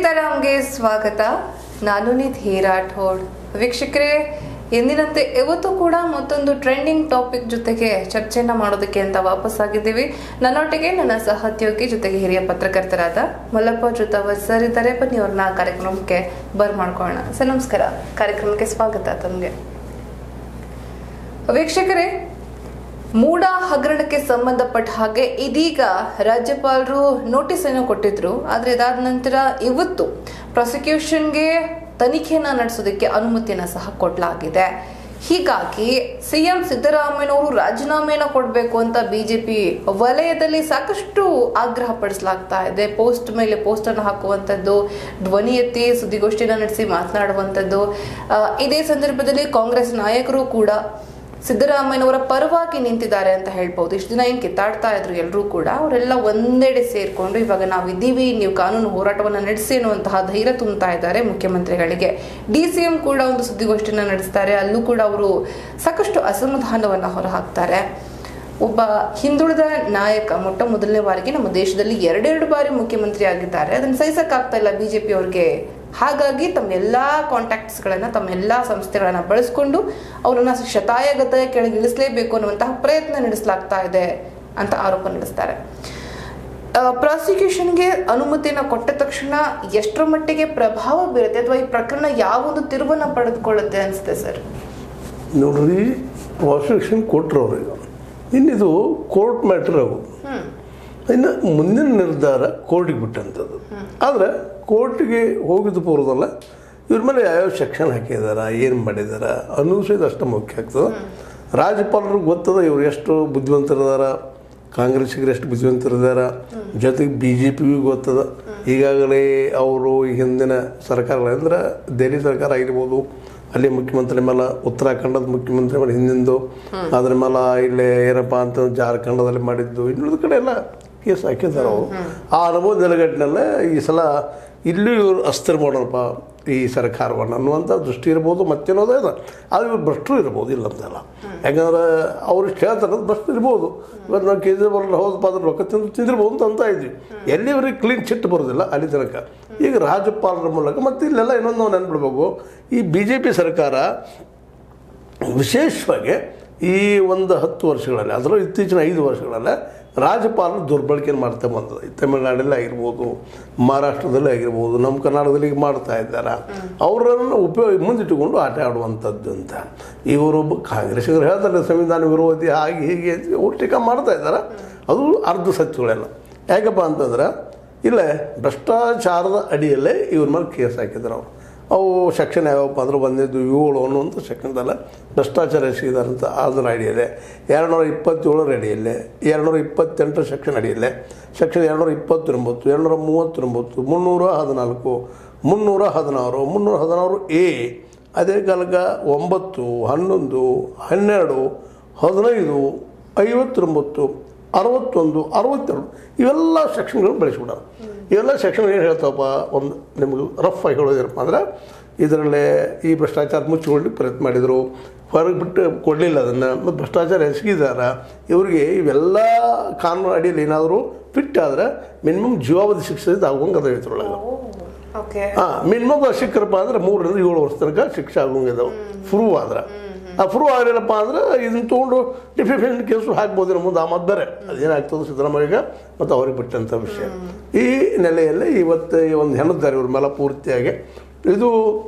ಸೀತಾರಾಮ್ಗೆ ಸ್ವಾಗತ ನಾನು ನಿಧಿ ರಾಠೋಡ್ ವೀಕ್ಷಕರೇ ಎಂದಿನಂತೆ ಇವತ್ತು ಕೂಡ ಮತ್ತೊಂದು ಟ್ರೆಂಡಿಂಗ್ ಟಾಪಿಕ್ ಜೊತೆಗೆ ಚರ್ಚೆನ ಮಾಡೋದಕ್ಕೆ ಅಂತ ವಾಪಸ್ ಆಗಿದ್ದೀವಿ ನನ್ನೊಟ್ಟಿಗೆ ನನ್ನ ಸಹೋದ್ಯೋಗಿ ಜೊತೆಗೆ ಹಿರಿಯ ಪತ್ರಕರ್ತರಾದ ಮಲ್ಲಪ್ಪ ಜೊತವ ಸರ್ ಇದ್ದಾರೆ ಬನ್ನಿ ಅವ್ರನ್ನ ಕಾರ್ಯಕ್ರಮಕ್ಕೆ ಬರ್ ಮಾಡ್ಕೊಳ್ಳೋಣ ಸರ್ ನಮಸ್ಕಾರ ಕಾರ್ಯಕ್ರಮಕ್ಕೆ ಸ್ವಾಗತ ತಮಗೆ ವೀಕ್ಷಕರೇ ಮೂಡ ಹಗರಣಕ್ಕೆ ಸಂಬಂಧಪಟ್ಟ ಹಾಗೆ ಇದೀಗ ರಾಜ್ಯಪಾಲರು ನೋಟಿಸ್ ಅನ್ನು ಕೊಟ್ಟಿದ್ರು ಆದ್ರೆ ಇದಾದ ನಂತರ ಇವತ್ತು ಪ್ರಾಸಿಕ್ಯೂಷನ್ಗೆ ತನಿಖೆನ ನಡೆಸೋದಕ್ಕೆ ಅನುಮತಿಯನ್ನ ಸಹ ಕೊಡಲಾಗಿದೆ ಹೀಗಾಗಿ ಸಿಎಂ ಸಿದ್ದರಾಮಯ್ಯನವರು ರಾಜೀನಾಮೆನ ಕೊಡಬೇಕು ಅಂತ ಬಿಜೆಪಿ ವಲಯದಲ್ಲಿ ಸಾಕಷ್ಟು ಆಗ್ರಹ ಪಡಿಸಲಾಗ್ತಾ ಇದೆ ಪೋಸ್ಟ್ ಮೇಲೆ ಪೋಸ್ಟ್ ಅನ್ನು ಹಾಕುವಂಥದ್ದು ಧ್ವನಿ ಎತ್ತಿ ಸುದ್ದಿಗೋಷ್ಠಿನ ನಡೆಸಿ ಮಾತನಾಡುವಂಥದ್ದು ಆ, ಇದೇ ಸಂದರ್ಭದಲ್ಲಿ ಕಾಂಗ್ರೆಸ್ ನಾಯಕರು ಕೂಡ ಸಿದ್ದರಾಮಯ್ಯನವರ ಪರವಾಗಿ ನಿಂತಿದ್ದಾರೆ ಅಂತ ಹೇಳ್ಬೋದು ಇಷ್ಟು ದಿನ ಏನ್ ಕಿತ್ತಾಡ್ತಾ ಇದ್ರು ಎಲ್ಲರೂ ಕೂಡ ಅವರೆಲ್ಲ ಒಂದೆಡೆ ಸೇರ್ಕೊಂಡು ಇವಾಗ ನಾವು ಇದ್ದೀವಿ ನೀವು ಕಾನೂನು ಹೋರಾಟವನ್ನ ನಡೆಸಿ ಅನ್ನುವಂತಹ ಧೈರ್ಯ ತುಂಬುತ್ತಾ ಇದ್ದಾರೆ ಮುಖ್ಯಮಂತ್ರಿಗಳಿಗೆ ಡಿ ಸಿ ಎಂ ಕೂಡ ಒಂದು ಸುದ್ದಿಗೋಷ್ಠಿನ ನಡೆಸ್ತಾರೆ ಅಲ್ಲೂ ಕೂಡ ಅವರು ಸಾಕಷ್ಟು ಅಸಮಾಧಾನವನ್ನ ಹೊರಹಾಕ್ತಾರೆ ಒಬ್ಬ ಹಿಂದುಳಿದ ನಾಯಕ ಮೊಟ್ಟ ಮೊದಲನೇ ಬಾರಿಗೆ ನಮ್ಮ ದೇಶದಲ್ಲಿ ಎರಡೆರಡು ಬಾರಿ ಮುಖ್ಯಮಂತ್ರಿ ಆಗಿದ್ದಾರೆ ಅದನ್ನ ಸಹಿಸಕ್ಕಾಗ್ತಾ ಇಲ್ಲ ಬಿಜೆಪಿ ಅವ್ರಿಗೆ ಹಾಗಾಗಿ ತಮ್ಮ ಎಲ್ಲಾ ಕಾಂಟ್ಯಾಕ್ಟ್ಸ್ ಗಳನ್ನ ತಮ್ಮ ಎಲ್ಲಾ ಸಂಸ್ಥೆಗಳನ್ನ ಬಳಸ್ಕೊಂಡು ಅವರನ್ನ ಶತಾಯಗತ ಕೆಳಗಿಳಿಸಲೇಬೇಕು ಅನ್ನುವಂತಹ ಪ್ರಯತ್ನ ನಡೆಸಲಾಗ್ತಾ ಇದೆ ಅಂತ ಆರೋಪ ನಡೆಸ್ತಾರೆ ಪ್ರಾಸಿಕ್ಯೂಷನ್ಗೆ ಅನುಮತಿಯನ್ನು ಕೊಟ್ಟ ತಕ್ಷಣ ಎಷ್ಟರ ಮಟ್ಟಿಗೆ ಪ್ರಭಾವ ಬೀರುತ್ತೆ ಅಥವಾ ಈ ಪ್ರಕರಣ ಯಾವೊಂದು ತಿರುವನ್ನ ಪಡೆದುಕೊಳ್ಳುತ್ತೆ ಅನ್ಸುತ್ತೆ ಸರ್ ನೋಡ್ರಿ ಪ್ರಾಸಿಕ್ಯೂಷನ್ ಕೊಟ್ಟರು ಅವ್ರಿಗೆ ಇನ್ನಿದು ಕೋರ್ಟ್ ಮ್ಯಾಟ್ರ್ ಅವು ಇನ್ನು ಮುಂದಿನ ನಿರ್ಧಾರ ಕೋರ್ಟಿಗೆ ಬಿಟ್ಟಂಥದ್ದು ಆದರೆ ಕೋರ್ಟಿಗೆ ಹೋಗಿದ್ದು ಪೂರ್ವದಲ್ಲ ಇವ್ರ ಮೇಲೆ ಯಾವ್ಯಾವ ಸೆಕ್ಷನ್ ಹಾಕಿದಾರ ಏನು ಮಾಡಿದಾರ ಅನ್ನೋದು ಸಹಿತ ಅಷ್ಟು ಮುಖ್ಯ ಆಗ್ತದೆ ರಾಜ್ಯಪಾಲರಿಗೆ ಗೊತ್ತದ ಇವ್ರು ಎಷ್ಟು ಬುದ್ಧಿವಂತರಿದಾರ ಕಾಂಗ್ರೆಸ್ಸಿಗರು ಎಷ್ಟು ಬುದ್ಧಿವಂತರಿದಾರ ಜೊತೆಗೆ ಬಿ ಜೆ ಪಿಗೂ ಗೊತ್ತದ ಈಗಾಗಲೇ ಅವರು ಈ ಹಿಂದಿನ ಸರ್ಕಾರಗಳು ಅಂದ್ರೆ ದೆಹಲಿ ಸರ್ಕಾರ ಆಗಿರ್ಬೋದು ಅಲ್ಲಿ ಮುಖ್ಯಮಂತ್ರಿ ಮೇಲೆ ಉತ್ತರಾಖಂಡದ ಮುಖ್ಯಮಂತ್ರಿ ಮೇಲೆ ಹಿಂದಿಂದು ಅದ್ರ ಮೇಲೆ ಇಲ್ಲಿ ಏನಪ್ಪ ಅಂತ ಜಾರ್ಖಂಡದಲ್ಲಿ ಮಾಡಿದ್ದು ಇನ್ನುಳಿದ ಕಡೆ ಎಲ್ಲ ಕೇಸ್ ಹಾಕಿದ್ದಾರೆ ಅವರು ಆ ಅನುಭವ ನೆಲಗಟ್ಟಿನಲ್ಲೇ ಈ ಸಲ ಇಲ್ಲೂ ಇವರು ಅಸ್ತ್ರ ಮಾಡೋಣಪ್ಪ ಈ ಸರ್ಕಾರವನ್ನು ಅನ್ನುವಂಥ ದೃಷ್ಟಿ ಇರ್ಬೋದು ಮತ್ತೇನೋದೇ ಇದೆ ಅದು ಇವ್ರು ಭ್ರಷ್ಟರು ಇರ್ಬೋದು ಇಲ್ಲ ಅಂತಲ್ಲ ಯಾಕಂದ್ರೆ ಅವ್ರು ಇಷ್ಟು ಹೇಳ್ತಾರೆ ಅದು ಭ್ರಷ್ಟ ಇರ್ಬೋದು ಇವತ್ತು ನಾವು ಕೇಜ್ರಿವಾಲ್ ಹೌದಪ್ಪ ಅದ್ರ ರೊಕ್ಕ ತಿಂದು ತಿಂದಿರ್ಬೋದು ಅಂತ ಇದ್ವಿ ಎಲ್ಲಿವರೆಗೆ ಕ್ಲೀನ್ ಚಿಟ್ ಬರೋದಿಲ್ಲ ಅಲ್ಲಿ ತನಕ ಈಗ ರಾಜ್ಯಪಾಲರ ಮೂಲಕ ಮತ್ತು ಇಲ್ಲೆಲ್ಲ ಇನ್ನೊಂದು ನಾವು ನೆನ್ಬಿಡ್ಬೇಕು ಈ ಬಿ ಜೆ ಪಿ ಸರ್ಕಾರ ವಿಶೇಷವಾಗಿ ಈ ಒಂದು ಹತ್ತು ವರ್ಷಗಳಲ್ಲಿ ಅದರಲ್ಲೂ ಇತ್ತೀಚಿನ ಐದು ವರ್ಷಗಳಲ್ಲಿ ರಾಜ್ಯಪಾಲರು ದುರ್ಬಳಕೆ ಮಾಡ್ತಾ ಬಂದದ ಈ ತಮಿಳುನಾಡಲ್ಲಿ ಆಗಿರ್ಬೋದು ಮಹಾರಾಷ್ಟ್ರದಲ್ಲಿ ಆಗಿರ್ಬೋದು ನಮ್ಮ ಕರ್ನಾಟಕದಲ್ಲಿ ಈಗ ಮಾಡ್ತಾ ಇದ್ದಾರೆ ಅವರನ್ನು ಉಪಯೋಗ ಮುಂದಿಟ್ಟುಕೊಂಡು ಆಟ ಆಡುವಂಥದ್ದು ಅಂತ ಇವರು ಕಾಂಗ್ರೆಸ್ಸಿಗರು ಹೇಳ್ತಾರೆ ಸಂವಿಧಾನ ವಿರೋಧಿ ಹಾಗೆ ಹೀಗೆ ಅಂತ ಅವ್ರು ಟೀಕಾ ಮಾಡ್ತಾ ಇದ್ದಾರೆ ಅದು ಅರ್ಧ ಸತ್ಯಗಳೆಲ್ಲ ಯಾಕಪ್ಪ ಅಂತಂದ್ರೆ ಇಲ್ಲೇ ಭ್ರಷ್ಟಾಚಾರದ ಅಡಿಯಲ್ಲೇ ಇವ್ರ ಮೇಲೆ ಕೇಸ್ ಹಾಕಿದ್ರು ಅವರು ಅವು ಸೆಕ್ಷನ್ ಯಾವಪ್ಪ ಅಂದ್ರೆ ಬಂದಿದ್ದು ಏಳು ಅನ್ನುವಂಥ ಸೆಕ್ಷನ್ದಲ್ಲ ಭ್ರಷ್ಟಾಚಾರ ಎಸಗಿದಾರಂತ ಅದರ ಅಡಿಯಲ್ಲೇ ಎರಡುನೂರ ಇಪ್ಪತ್ತೇಳರ ಅಡಿಯಲ್ಲೇ ಎರಡುನೂರ ಇಪ್ಪತ್ತೆಂಟರ ಸೆಕ್ಷನ್ ಅಡಿಯಲ್ಲೇ ಸೆಕ್ಷನ್ ಎರಡುನೂರ ಇಪ್ಪತ್ತೊಂಬತ್ತು ಎರಡುನೂರ ಮೂವತ್ತೊಂಬತ್ತು ಮುನ್ನೂರ ಹದಿನಾಲ್ಕು ಮುನ್ನೂರ ಹದಿನಾರು ಮುನ್ನೂರ ಹದಿನಾರು ಎ ಅದೇ ಕಾಲಕ ಒಂಬತ್ತು ಹನ್ನೊಂದು ಹನ್ನೆರಡು ಹದಿನೈದು ಐವತ್ತೊಂಬತ್ತು ಅರವತ್ತೊಂದು ಅರವತ್ತೆರಡು ಇವೆಲ್ಲ ಸೆಕ್ಷನ್ಗಳು ಬೆಳೆಸ್ಬಿಡೋರು ಇವೆಲ್ಲ ಸೆಕ್ಷನ್ ಏನು ಹೇಳ್ತಾವಪ್ಪ ಒಂದು ನಿಮಗೆ ರಫ್ ಆಗಿ ಹೇಳೋದೇನಪ್ಪ ಅಂದ್ರೆ ಇದರಲ್ಲೇ ಈ ಭ್ರಷ್ಟಾಚಾರ ಮುಚ್ಚಿಕೊಳ್ಳಿಕ್ಕೆ ಪ್ರಯತ್ನ ಮಾಡಿದರು ಹೊರಗೆ ಬಿಟ್ಟು ಕೊಡಲಿಲ್ಲ ಅದನ್ನು ಮತ್ತು ಭ್ರಷ್ಟಾಚಾರ ಎಸಗಿದಾರ ಇವರಿಗೆ ಇವೆಲ್ಲ ಕಾನೂನು ಅಡಿಯಲ್ಲಿ ಏನಾದರೂ ಫಿಟ್ ಆದರೆ ಮಿನಿಮಮ್ ಜೀವಾವಧಿ ಶಿಕ್ಷೆ ಆಗುವಂಗೆ ಅದ ಇದ್ರೊಳಗೆ ಓಕೆ ಹಾಂ ಮಿನಿಮಮ್ ಸಿಕ್ಕರಪ್ಪ ಅಂದ್ರೆ ಮೂರರಿಂದ ಏಳು ವರ್ಷ ತನಕ ಶಿಕ್ಷೆ ಆಗೋಂಗಿದಾವೆ ಪ್ರೂವ್ ಆದ್ರೆ ಆ ಪ್ರೂವ್ ಆಗಲಿಲ್ಲಪ್ಪ ಅಂದ್ರೆ ಇದನ್ನ ತೊಗೊಂಡು ಡಿಫೆನ್ಸ್ ಕೇಸು ಹಾಕ್ಬೋದು ಮುಂದೆ ಆ ಮತ್ತೆ ಬೇರೆ ಅದೇನಾಗ್ತದೆ ಸಿದ್ದರಾಮಯ್ಯಗೆ ಮತ್ತು ಅವ್ರಿಗೆ ಬಿಟ್ಟಂಥ ವಿಷಯ ಈ ನೆಲೆಯಲ್ಲಿ ಇವತ್ತು ಈ ಒಂದು ಹೆಣದ್ದಾರೆ ಇವ್ರ ಮೇಲೆ ಪೂರ್ತಿಯಾಗಿ ಇದು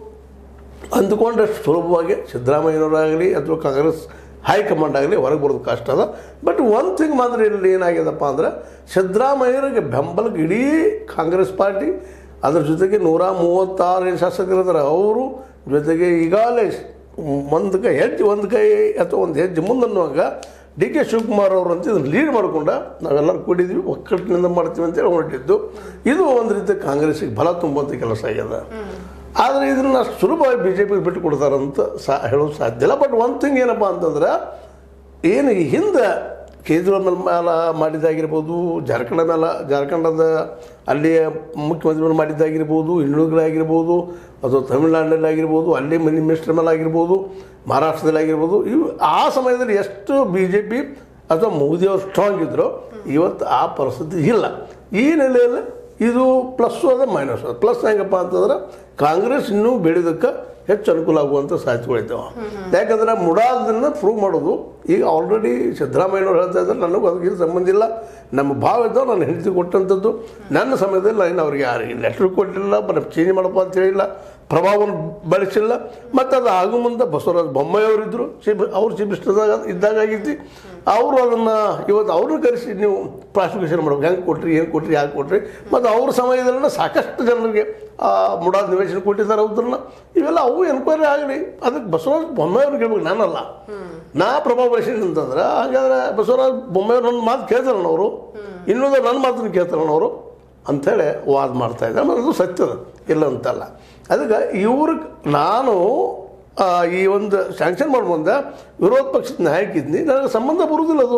ಅಂದುಕೊಂಡಷ್ಟು ಸುಲಭವಾಗಿ ಸಿದ್ದರಾಮಯ್ಯನವರಾಗಲಿ ಅಥವಾ ಕಾಂಗ್ರೆಸ್ ಹೈಕಮಾಂಡ್ ಆಗಲಿ ಹೊರಗೆ ಬರೋದು ಕಷ್ಟ ಅದ ಬಟ್ ಒಂದು ಥಿಂಗ್ ಮಾತ್ರ ಇಲ್ಲಿ ಏನಾಗ್ಯದಪ್ಪ ಅಂದ್ರೆ ಸಿದ್ದರಾಮಯ್ಯರಿಗೆ ಬೆಂಬಲಕ್ಕೆ ಇಡೀ ಕಾಂಗ್ರೆಸ್ ಪಾರ್ಟಿ ಅದ್ರ ಜೊತೆಗೆ ನೂರ ಮೂವತ್ತಾರು ಏನ್ ಶಾಸಕರಿದ್ದಾರೆ ಅವರು ಜೊತೆಗೆ ಈಗಾಗಲೇ ಒಂದು ಕೈ ಹೆಜ್ಜೆ ಒಂದು ಕೈ ಅಥವಾ ಒಂದು ಹೆಜ್ಜೆ ಮುಂದನ್ನುವಾಗ ಡಿ ಕೆ ಶಿವಕುಮಾರ್ ಅವರು ಅಂತ ಇದನ್ನು ಲೀಡ್ ಮಾಡ್ಕೊಂಡ ನಾವೆಲ್ಲರೂ ಕೂಡಿದ್ವಿ ಒಕ್ಕಟ್ಟಿನಿಂದ ಮಾಡ್ತೀವಿ ಅಂತೇಳಿ ಹೊರಟಿದ್ದು ಇದು ಒಂದು ರೀತಿ ಕಾಂಗ್ರೆಸ್ಸಿಗೆ ಬಲ ತುಂಬುವಂಥ ಕೆಲಸ ಆಗ್ಯದ ಆದರೆ ಇದನ್ನು ಅಷ್ಟು ಸುಲಭವಾಗಿ ಬಿ ಜೆ ಪಿಗೆ ಬಿಟ್ಟು ಕೊಡ್ತಾರಂತ ಸಾ ಹೇಳೋದು ಸಾಧ್ಯ ಇಲ್ಲ ಬಟ್ ಒಂದು ಥಿಂಗ್ ಏನಪ್ಪ ಅಂತಂದ್ರೆ ಏನು ಈ ಹಿಂದೆ ಕೇಜ್ರಿವಾಲ್ ಮೇಲೆ ಮೇಲೆ ಮಾಡಿದ್ದಾಗಿರ್ಬೋದು ಜಾರ್ಖಂಡ್ ಮೇಲೆ ಜಾರ್ಖಂಡದ ಅಲ್ಲಿಯ ಮುಖ್ಯಮಂತ್ರಿ ಮೇಲೆ ಮಾಡಿದ್ದಾಗಿರ್ಬೋದು ಇನ್ನುಗಳಾಗಿರ್ಬೋದು ಅಥವಾ ತಮಿಳ್ನಾಡಿನಲ್ಲಿ ಆಗಿರ್ಬೋದು ಅಲ್ಲಿ ಮಿನಿಸ್ಟರ್ ಮೇಲೆ ಆಗಿರ್ಬೋದು ಮಹಾರಾಷ್ಟ್ರದಲ್ಲಿ ಆಗಿರ್ಬೋದು ಇವು ಆ ಸಮಯದಲ್ಲಿ ಎಷ್ಟು ಬಿ ಜೆ ಪಿ ಅಥವಾ ಮೋದಿಯವರು ಸ್ಟ್ರಾಂಗ್ ಇದ್ದರು ಇವತ್ತು ಆ ಪರಿಸ್ಥಿತಿ ಇಲ್ಲ ಈ ನೆಲೆಯಲ್ಲಿ ಇದು ಪ್ಲಸ್ ಅದ ಮೈನಸ್ ಅದ ಪ್ಲಸ್ ಹೆಂಗಪ್ಪ ಅಂತಂದ್ರೆ ಕಾಂಗ್ರೆಸ್ ಇನ್ನೂ ಬೆಳೆದಕ್ಕೆ ಹೆಚ್ಚು ಅನುಕೂಲ ಆಗುವಂಥ ಸಾಧ್ಯತೆಗಳಿದ್ದಾವೆ ಯಾಕಂದ್ರೆ ಮುಡಾದನ್ನು ಪ್ರೂವ್ ಮಾಡೋದು ಈಗ ಆಲ್ರೆಡಿ ಸಿದ್ದರಾಮಯ್ಯನವ್ರು ಹೇಳ್ತಾ ಇದ್ದಾರೆ ನನಗೂ ಅದಕ್ಕೆ ಸಂಬಂಧ ಇಲ್ಲ ನಮ್ಮ ಭಾವ ಇದ್ದವು ನಾನು ಹೆಂಡತಿ ಕೊಟ್ಟಂಥದ್ದು ನನ್ನ ಸಮಯದಲ್ಲಿ ನಾನು ಅವ್ರಿಗೆ ಯಾರಿಗೆ ಲೆಟ್ರ್ ಕೊಟ್ಟಿಲ್ಲ ಬರ ಚೇಂಜ್ ಮಾಡಪ್ಪ ಅಂತ ಹೇಳಿಲ್ಲ ಪ್ರಭಾವವನ್ನು ಬಳಸಿಲ್ಲ ಮತ್ತು ಅದು ಆಗು ಮುಂದೆ ಬಸವರಾಜ ಬೊಮ್ಮಾಯಿಯವರಿದ್ದರು ಚೀಫ್ ಅವ್ರು ಚೀಫ್ ಮಿನಿಸ್ಟರ್ದಾಗ ಇದ್ದಾಗ ಆಗೈತಿ ಅವರು ಅದನ್ನು ಇವತ್ತು ಅವ್ರನ್ನ ಕರೆಸಿ ನೀವು ಪ್ರಾಸಿಕ್ಯೂಷನ್ ಮಾಡ್ಬೇಕು ಹೆಂಗೆ ಕೊಟ್ರಿ ಏನು ಕೊಟ್ರಿ ಯಾಕೆ ಕೊಟ್ರಿ ಮತ್ತು ಅವ್ರ ಸಮಯದಲ್ಲಿ ಸಾಕಷ್ಟು ಜನರಿಗೆ ಆ ಮುಡಾದ ನಿವೇಶನ ಕೊಟ್ಟಿದ್ದಾರೆ ಅವ್ರನ್ನ ಇವೆಲ್ಲ ಅವು ಎನ್ಕ್ವೈರಿ ಆಗಲಿ ಅದಕ್ಕೆ ಬಸವರಾಜ ಬೊಮ್ಮಾಯಿಯವ್ರಿಗೆ ಹೇಳ್ಬೇಕು ನಾನಲ್ಲ ನಾ ಪ್ರಭಾವ ಬಳಸಿದ್ದೀನಿ ಅಂತಂದ್ರೆ ಹಾಗಾದ್ರೆ ಬಸವರಾಜ ಬೊಮ್ಮಾಯಿಯವ್ರು ನನ್ನ ಮಾತು ಕೇಳ್ತಾರಣ್ಣ ಅವರು ಇನ್ನೊಂದು ನನ್ನ ಮಾತನ್ನು ಕೇಳ್ತಾರಣ್ಣ ಅವರು ಅಂಥೇಳಿ ವಾದ ಮಾಡ್ತಾ ಇದ್ದಾರೆ ಮತ್ತು ಅದು ಸತ್ಯದ ಇಲ್ಲ ಅಂತಲ್ಲ ಅದಕ್ಕೆ ಇವ್ರಿಗೆ ನಾನು ಆ, ಈ ಒಂದು ಸ್ಯಾಂಕ್ಷನ್ ಮಾಡೋ ಮುಂದೆ ವಿರೋಧ ಪಕ್ಷದ ನಾಯಕ ಇದ್ನಿ ನನಗೆ ಸಂಬಂಧ ಬರುವುದಿಲ್ಲ ಅದು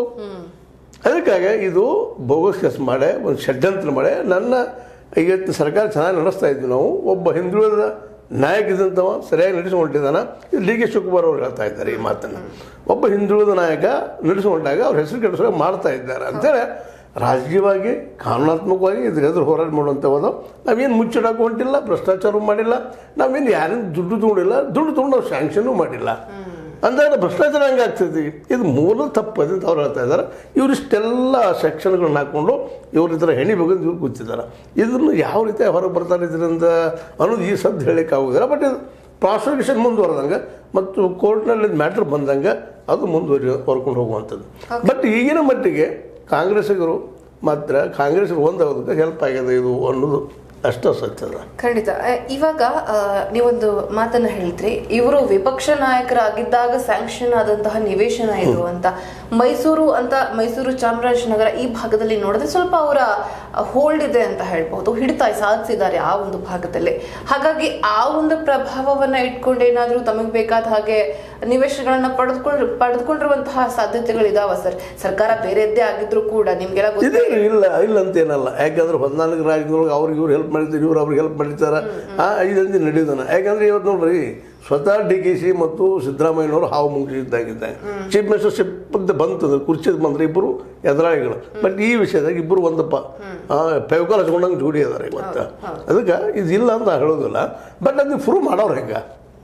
ಅದಕ್ಕಾಗಿ ಇದು ಬೋಗಸ್ ಕೆಲಸ ಮಾಡೇ ಒಂದು ಷಡ್ಯಂತ್ರ ಮಾಡೇ ನನ್ನ ಇವತ್ತು ಸರ್ಕಾರ ಚೆನ್ನಾಗಿ ನಡೆಸ್ತಾ ಇದ್ವಿ ನಾವು ಒಬ್ಬ ಹಿಂದುಳಿದ ನಾಯಕ ಇದ್ದಂಥವ ಸರಿಯಾಗಿ ನಡೆಸಿಕೊಂಡಿದ್ದಾನ ಇದು ಡಿ ಕೆ ಶಿವಕುಮಾರ್ ಅವರು ಹೇಳ್ತಾ ಇದ್ದಾರೆ ಈ ಮಾತನ್ನು ಒಬ್ಬ ಹಿಂದುಳಿದ ನಾಯಕ ನಡೆಸಿಕೊಂಡಾಗ ಅವ್ರ ಹೆಸರು ಕೆಡಿಸೋ ಮಾಡ್ತಾ ಇದ್ದಾರೆ ಅಂತೇಳಿ ರಾಜಕೀಯವಾಗಿ ಕಾನೂನಾತ್ಮಕವಾಗಿ ಇದ್ರ ಎದುರು ಹೋರಾಟ ಮಾಡುವಂಥದ್ದು ನಾವೇನು ಮುಚ್ಚಿಡಕ್ಕೆ ಹೊಂಟಿಲ್ಲ ಭ್ರಷ್ಟಾಚಾರ ಮಾಡಿಲ್ಲ ನಾವೇನು ಯಾರೇನು ದುಡ್ಡು ತೊಗೊಂಡಿಲ್ಲ ದುಡ್ಡು ತೊಗೊಂಡು ನಾವು ಸ್ಯಾಂಕ್ಷನೂ ಮಾಡಿಲ್ಲ ಅಂದಾಗ ಭ್ರಷ್ಟಾಚಾರ ಹಂಗೆ ಆಗ್ತೈತಿ ಇದು ಮೂಲ ತಪ್ಪದು ಅಂತ ಅವ್ರು ಹೇಳ್ತಾ ಇದ್ದಾರೆ ಇವರಿಷ್ಟೆಲ್ಲ ಸೆಕ್ಷನ್ಗಳನ್ನ ಹಾಕ್ಕೊಂಡು ಇವ್ರ ಈ ಥರ ಹೆಣಿ ಬಗ್ಗೆ ಇವ್ರು ಕೂತಿದ್ದಾರೆ ಇದನ್ನು ಯಾವ ರೀತಿ ಹೊರಗೆ ಬರ್ತಾರೆ ಇದರಿಂದ ಅನ್ನೋದು ಈ ಸದ್ದು ಹೇಳಕ್ಕೆ ಆಗೋದಿಲ್ಲ ಬಟ್ ಇದು ಪ್ರಾಸಿಕ್ಯೂಷನ್ ಮುಂದುವರೆದಂಗೆ ಮತ್ತು ಕೋರ್ಟ್ನಲ್ಲಿ ಮ್ಯಾಟ್ರ್ ಬಂದಂಗೆ ಅದು ಮುಂದುವರಿ ಹೊರ್ಕೊಂಡು ಹೋಗುವಂಥದ್ದು ಬಟ್ ಈಗಿನ ಮಟ್ಟಿಗೆ ಕಾಂಗ್ರೆಸ್ಸಿಗರು ಮಾತ್ರ ಕಾಂಗ್ರೆಸ್ಸಿಗೆ ಒಂದಾಗೋದಕ್ಕೆ ಹೆಲ್ಪ್ ಆಗಿದೆ ಇದು ಅನ್ನೋದು ಅಷ್ಟ ಸತ್ಯದ ಖಂಡಿತ ಆ, ಇವಾಗ ಆ, ನೀವೊಂದು ಮಾತನ್ನ ಹೇಳಿದ್ರಿ ಇವರು ವಿಪಕ್ಷ ನಾಯಕರಾಗಿದ್ದಾಗ ಸ್ಯಾಂಕ್ಷನ್ ಆದಂತಹ ನಿವೇಶನ ಇದು ಅಂತ ಮೈಸೂರು ಅಂತ ಮೈಸೂರು ಚಾಮರಾಜನಗರ ಈ ಭಾಗದಲ್ಲಿ ನೋಡಿದ್ರೆ ಸ್ವಲ್ಪ ಅವರ ಹೋಲ್ಡ್ ಇದೆ ಅಂತ ಹೇಳ್ಬಹುದು ಹಿಡಿತ ಸಾಧಿಸಿದ್ದಾರೆ ಆ ಒಂದು ಭಾಗದಲ್ಲಿ ಹಾಗಾಗಿ ಆ ಒಂದು ಪ್ರಭಾವವನ್ನ ಇಟ್ಕೊಂಡು ಏನಾದ್ರೂ ತಮಗೆ ಬೇಕಾದ ಹಾಗೆ ನಿವೇಶನಗಳನ್ನ ಪಡೆದುಕೊಂಡು ಪಡೆದುಕೊಂಡಿರುವಂತಹ ಸಾಧ್ಯತೆಗಳಿದಾವ ಸರ್ ಸರ್ಕಾರ ಬೇರೆದ್ದೇ ಆಗಿದ್ರು ಕೂಡ ನಿಮ್ಗೆಲ್ಲ ಗೊತ್ತಿದೆ ಇದೆ ಇಲ್ಲ ಇಲ್ಲ ಅಂತ ಏನಲ್ಲ ಯಾಕಂದ್ರೆ ಹದಿನಾಲ್ಕು ರಾಜ್ಯದೊಳಗೆ ಅವ್ರಿಗೆ ಇವ್ರು ಹೆಲ್ಪ್ ಮಾಡಿರ್ತಾರೆ ಇವ್ರು ಅವ್ರಿಗೆ ಹೆಲ್ಪ್ ಮಾಡಿರ್ತಾರೆ ಆ ಐದಂದಿ ನಡೆಯೋದನ್ನ ಯಾಕಂದ್ರೆ ಇವತ್ತು ನೋಡ್ರಿ ಸ್ವತಃ ಡಿ ಕೆ ಸಿ ಮತ್ತು ಸಿದ್ದರಾಮಯ್ಯನವರು ಹಾವು ಮುಗಿಸಿದ್ದಾಗಿದ್ದಾರೆ ಚೀಫ್ ಮಿನಿಸ್ಟರ್ಶಿಪ್ ಅಂತ ಬಂತದ ಕುರ್ಚಿದ್ ಬಂದ್ರೆ ಇಬ್ಬರು ಎದುರಾಳಿಗಳು ಬಟ್ ಈ ವಿಷಯದಾಗ ಇಬ್ಬರು ಒಂದಪ್ಪ ಪೆವಕಾಲ್ ಹಚ್ಕೊಂಡಂಗೆ ಜೋಡಿ ಅದಾರೆ ಇವತ್ತು ಅದಕ್ಕೆ ಇದು ಇಲ್ಲ ಅಂತ ಹೇಳೋದಿಲ್ಲ ಬಟ್ ಅದನ್ನ ಪ್ರೂವ್ ಮಾಡೋರು ಹೆಂಗ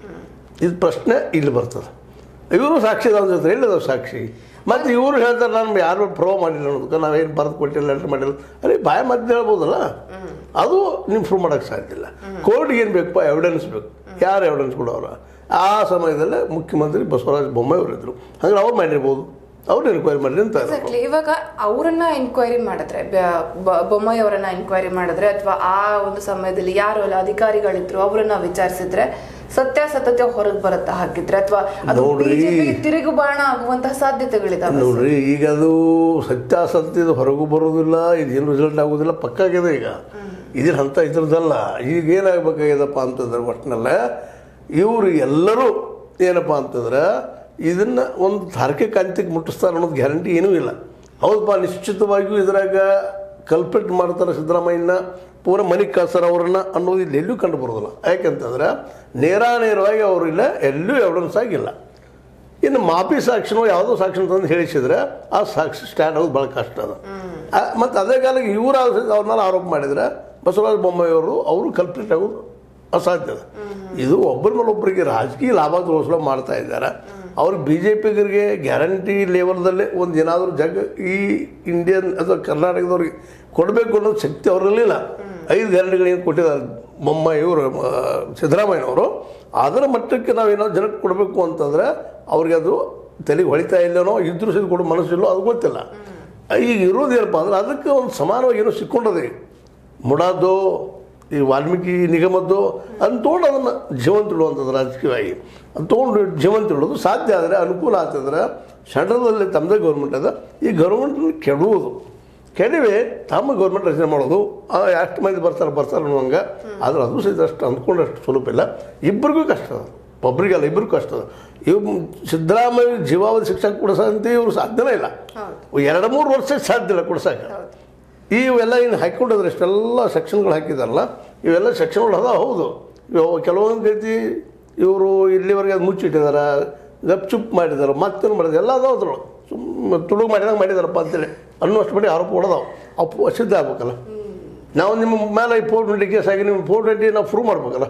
ಇದು ಪ್ರಶ್ನೆ ಇಲ್ಲಿ ಬರ್ತದೆ ಇವರು ಸಾಕ್ಷಿ ಜೊತೆ ಹೇಳಿದ ಸಾಕ್ಷಿ ಮತ್ತು ಇವರು ಹೇಳ್ತಾರೆ ನಾನು ಯಾರು ಪ್ರೂವ್ ಮಾಡಿಲ್ಲ ಅನ್ನೋದಕ್ಕೆ ನಾವೇನು ಬರೆದು ಕೊಟ್ಟಿಲ್ಲ ಲೆಟ್ರ್ ಮಾಡಿಲ್ಲ ಅರೆ ಬಾಯ ಮತ್ತೆ ಹೇಳ್ಬೋದಲ್ಲ ಅದು ನೀವು ಪ್ರೂವ್ ಮಾಡೋಕ್ಕೆ ಸಾಧ್ಯ ಇಲ್ಲ ಕೋರ್ಟ್ಗೆ ಏನು ಬೇಕಪ್ಪ ಎವಿಡೆನ್ಸ್ ಬೇಕು ಯಾರು ಎವಿಡೆನ್ಸ್ ಕೊಡೋರು ಆ ಸಮಯದಲ್ಲೇ ಮುಖ್ಯಮಂತ್ರಿ ಬಸವರಾಜ ಬೊಮ್ಮಾಯಿ ಅವರು ಇದ್ರು ಹಾಗೆ ಅವ್ರು ಮಾಡಿರ್ಬೋದು ಅವ್ರು ಎನ್ಕ್ವೈರಿ ಮಾಡಿರಿ ಅಂತ ಎಕ್ಸಾಕ್ಟ್ಲಿ ಇವಾಗ ಅವರನ್ನ ಎನ್ಕ್ವೈರಿ ಮಾಡಿದ್ರೆ ಬ- ಬ- ಬೊಮ್ಮಾಯಿ ಅವರನ್ನ ಎನ್ಕ್ವೈರಿ ಮಾಡಿದ್ರೆ ಅಥವಾ ಆ ಒಂದು ಸಮಯದಲ್ಲಿ ಯಾರು ಎಲ್ಲ ಅಧಿಕಾರಿಗಳಿದ್ರು ಅವರನ್ನ ವಿಚಾರಿಸಿದ್ರೆ ಸತ್ಯಾಸತ್ಯತೆ ಹೊರಗೆ ಬರುತ್ತಾ ಹಾಗಿದ್ರೆ ಅಥವಾ ಅದು ನೋಡ್ರಿ. ಬಿಜೆಪಿಗೆ ತಿರುಗು ಬಾಣ ಆಗುವಂತಹ ಸಾಧ್ಯತೆಗಳಿದಾವೆ ನೋಡ್ರಿ ಈಗ ಅದು ಸತ್ಯಾಸತ್ಯದ ಹೊರಗೂ ಬರೋದಿಲ್ಲ ಇದೇನು ರಿಸಲ್ಟ್ ಆಗೋದಿಲ್ಲ ಪಕ್ಕಾಗಿದೆ ಈಗ ಇದ್ರ ಹಂತ ಇದ್ರದ್ದಲ್ಲ ಈಗ ಏನಾಗಬೇಕಾಗ್ಯದಪ್ಪ ಅಂತಂದ್ರೆ ಒಟ್ಟಿನಲ್ಲ ಇವರು ಎಲ್ಲರೂ ಏನಪ್ಪ ಅಂತಂದ್ರೆ ಇದನ್ನ ಒಂದು ತಾರ್ಕಿಕ ಅಂತ್ಯಕ್ಕೆ ಮುಟ್ಟಿಸ್ತಾರೆ ಅನ್ನೋದು ಗ್ಯಾರಂಟಿ ಏನೂ ಇಲ್ಲ ಹೌದಪ್ಪ ನಿಶ್ಚಿತವಾಗಿಯೂ ಇದ್ರಾಗ ಕಲ್ಪೆಟ್ ಮಾಡ್ತಾರೆ ಸಿದ್ದರಾಮಯ್ಯನ ಪೂರ ಮನೆ ಕಳ್ಸಾರ ಅವ್ರನ್ನ ಅನ್ನೋದು ಇಲ್ಲಿ ಎಲ್ಲೂ ಕಂಡು ಬರೋದಿಲ್ಲ ಯಾಕೆಂತಂದ್ರೆ ನೇರಾನೇರವಾಗಿ ಅವರು ಇಲ್ಲ ಎಲ್ಲೂ ಎವಿಡೆನ್ಸ್ ಆಗಿಲ್ಲ ಇನ್ನು ಮಾಪಿ ಸಾಕ್ಷಿನೋ ಯಾವುದೋ ಸಾಕ್ಷಿ ತಂದು ಹೇಳಿಸಿದ್ರೆ ಆ ಸಾಕ್ಷಿ ಸ್ಟ್ಯಾಂಡ್ ಆಗೋದು ಭಾಳ ಕಷ್ಟ ಅದು ಮತ್ತು ಅದೇ ಕಾಲಕ್ಕೆ ಇವರು ಅವ್ರನ್ನೆಲ್ಲ ಆರೋಪ ಮಾಡಿದ್ರೆ ಬಸವರಾಜ ಬೊಮ್ಮಾಯಿ ಅವರು ಅವರು ಕಲ್ಪಿಟ್ ಆಗೋದು ಅಸಾಧ್ಯ ಅದು. ಇದು ಒಬ್ಬರ ಮೇಲೆ ಒಬ್ಬರಿಗೆ ರಾಜಕೀಯ ಲಾಭ ತೋರಿಸಲು ಮಾಡ್ತಾ ಇದ್ದಾರೆ ಅವ್ರು ಬಿ ಜೆ ಪಿಗರಿಗೆ ಗ್ಯಾರಂಟಿ ಲೆವೆಲ್ದಲ್ಲೇ ಒಂದು ಏನಾದರೂ ಜಗ ಈ ಇಂಡಿಯನ್ ಅಥವಾ ಕರ್ನಾಟಕದವ್ರಿಗೆ ಕೊಡಬೇಕು ಅನ್ನೋದು ಶಕ್ತಿ ಅವರಲ್ಲಿಲ್ಲ ಐದು ಗ್ಯಾರಂಟಿಗಳೇನು ಕೊಟ್ಟಿದ್ದಾರೆ ಬೊಮ್ಮಾಯಿ ಇವರು ಸಿದ್ದರಾಮಯ್ಯನವರು ಅದರ ಮಟ್ಟಕ್ಕೆ ನಾವೇನೋ ಜನಕ್ಕೆ ಕೊಡಬೇಕು ಅಂತಂದ್ರೆ ಅವ್ರಿಗೆ ಅದು ತಲೆಗೆ ಹೊಳಿತಾ ಇಲ್ಲನೋ ಇದ್ರೂ ಸಹಿತ ಕೊಡೋ ಮನಸ್ಸಿಲ್ಲೋ ಅದು ಗೊತ್ತಿಲ್ಲ ಈಗ ಇರೋದೇನಪ್ಪ ಅಂದ್ರೆ ಅದಕ್ಕೆ ಒಂದು ಸಮಾನವಾಗಿ ಏನೋ ಸಿಕ್ಕೊಂಡದೆ ಮುಡಾದು ಈ ವಾಲ್ಮೀಕಿ ನಿಗಮದ್ದು ಅದನ್ನ ತೊಗೊಂಡು ಅದನ್ನು ಜೀವಂತ ಇಡುವಂಥದ್ದು ರಾಜಕೀಯವಾಗಿ ಅದು ತೊಗೊಂಡು ಜೀವಂತ ಇಡೋದು ಸಾಧ್ಯ ಆದರೆ ಅನುಕೂಲ ಆಗ್ತಂದ್ರೆ ಸೆಂಟ್ರಲಲ್ಲಿ ತಮ್ಮದೇ ಗೌರ್ಮೆಂಟ್ ಅದ ಈ ಗೌರ್ಮೆಂಟನ್ನು ಕೆಡುವುದು ಕೆಡವೆ ತಮ್ಮ ಗೌರ್ಮೆಂಟ್ ರಚನೆ ಮಾಡೋದು ಆ, ಎಷ್ಟು ಮಂದಿ ಬರ್ತಾರೆ ಬರ್ತಾರೆ ಅನ್ನೋಂಗೆ ಆದ್ರೆ ಅದು ಸಹಿತ ಅಷ್ಟು ಅಂದ್ಕೊಂಡಷ್ಟು ಸುಲಭ ಇಲ್ಲ ಇಬ್ಬರಿಗೂ ಕಷ್ಟ ಅದ ಒಬ್ರಿಗಲ್ಲ ಇಬ್ಬರಿಗೂ ಕಷ್ಟ ಅದ ಇವ್ ಸಿದ್ದರಾಮಯ್ಯ ಜೀವಾವಧಿ ಶಿಕ್ಷಣ ಕೊಡಿಸಂತೆ ಇವರು ಸಾಧ್ಯನೇ ಇಲ್ಲ ಎರಡು ಮೂರು ವರ್ಷ ಸಾಧ್ಯ ಇಲ್ಲ ಕೊಡ್ಸಕ್ಕೆ ಇವೆಲ್ಲ ಏನು ಹಾಕ್ಕೊಂಡಿದ್ರೆ ಇಷ್ಟೆಲ್ಲ ಸೆಕ್ಷನ್ಗಳು ಹಾಕಿದಾರಲ್ಲ ಇವೆಲ್ಲ ಸೆಕ್ಷನ್ಗಳು ಅದ ಹೌದು ಇವು ಕೆಲವೊಂದು ರೀತಿ ಇವರು ಇಲ್ಲಿವರೆಗೆ ಅದು ಮುಚ್ಚಿಟ್ಟಿದ್ದಾರೆ ಗಪ್ ಚುಪ್ ಮಾಡಿದ್ದಾರೆ ಮತ್ತೇನು ಮಾಡಿದ್ದಾರೆ ಎಲ್ಲ ಅದಾವ ಅದ್ರೊಳಗೆ ಸುಮ್ಮನೆ ತುಳುಗು ಮಾಡಿದಂಗೆ ಮಾಡಿದಾರಪ್ಪ ಅಂತೇಳಿ ಅನ್ನೋಷ್ಟು ಬಡಿ ಆರೋಪ ಹೊಡೆದಾವ ಅಪ್ಪು ಸಿದ್ಧ ಆಗ್ಬೇಕಲ್ಲ ನಾವು ನಿಮ್ಮ ಮೇಲೆ ಈ ಫೋರ್ ಟ್ವೆಂಟಿ ಕೇಸ್ ಆಗಿ ನಿಮ್ಮ ಫೋರ್ ಟ್ವೆಂಟಿ ನಾವು ಪ್ರೂವ್ ಮಾಡ್ಬೇಕಲ್ಲ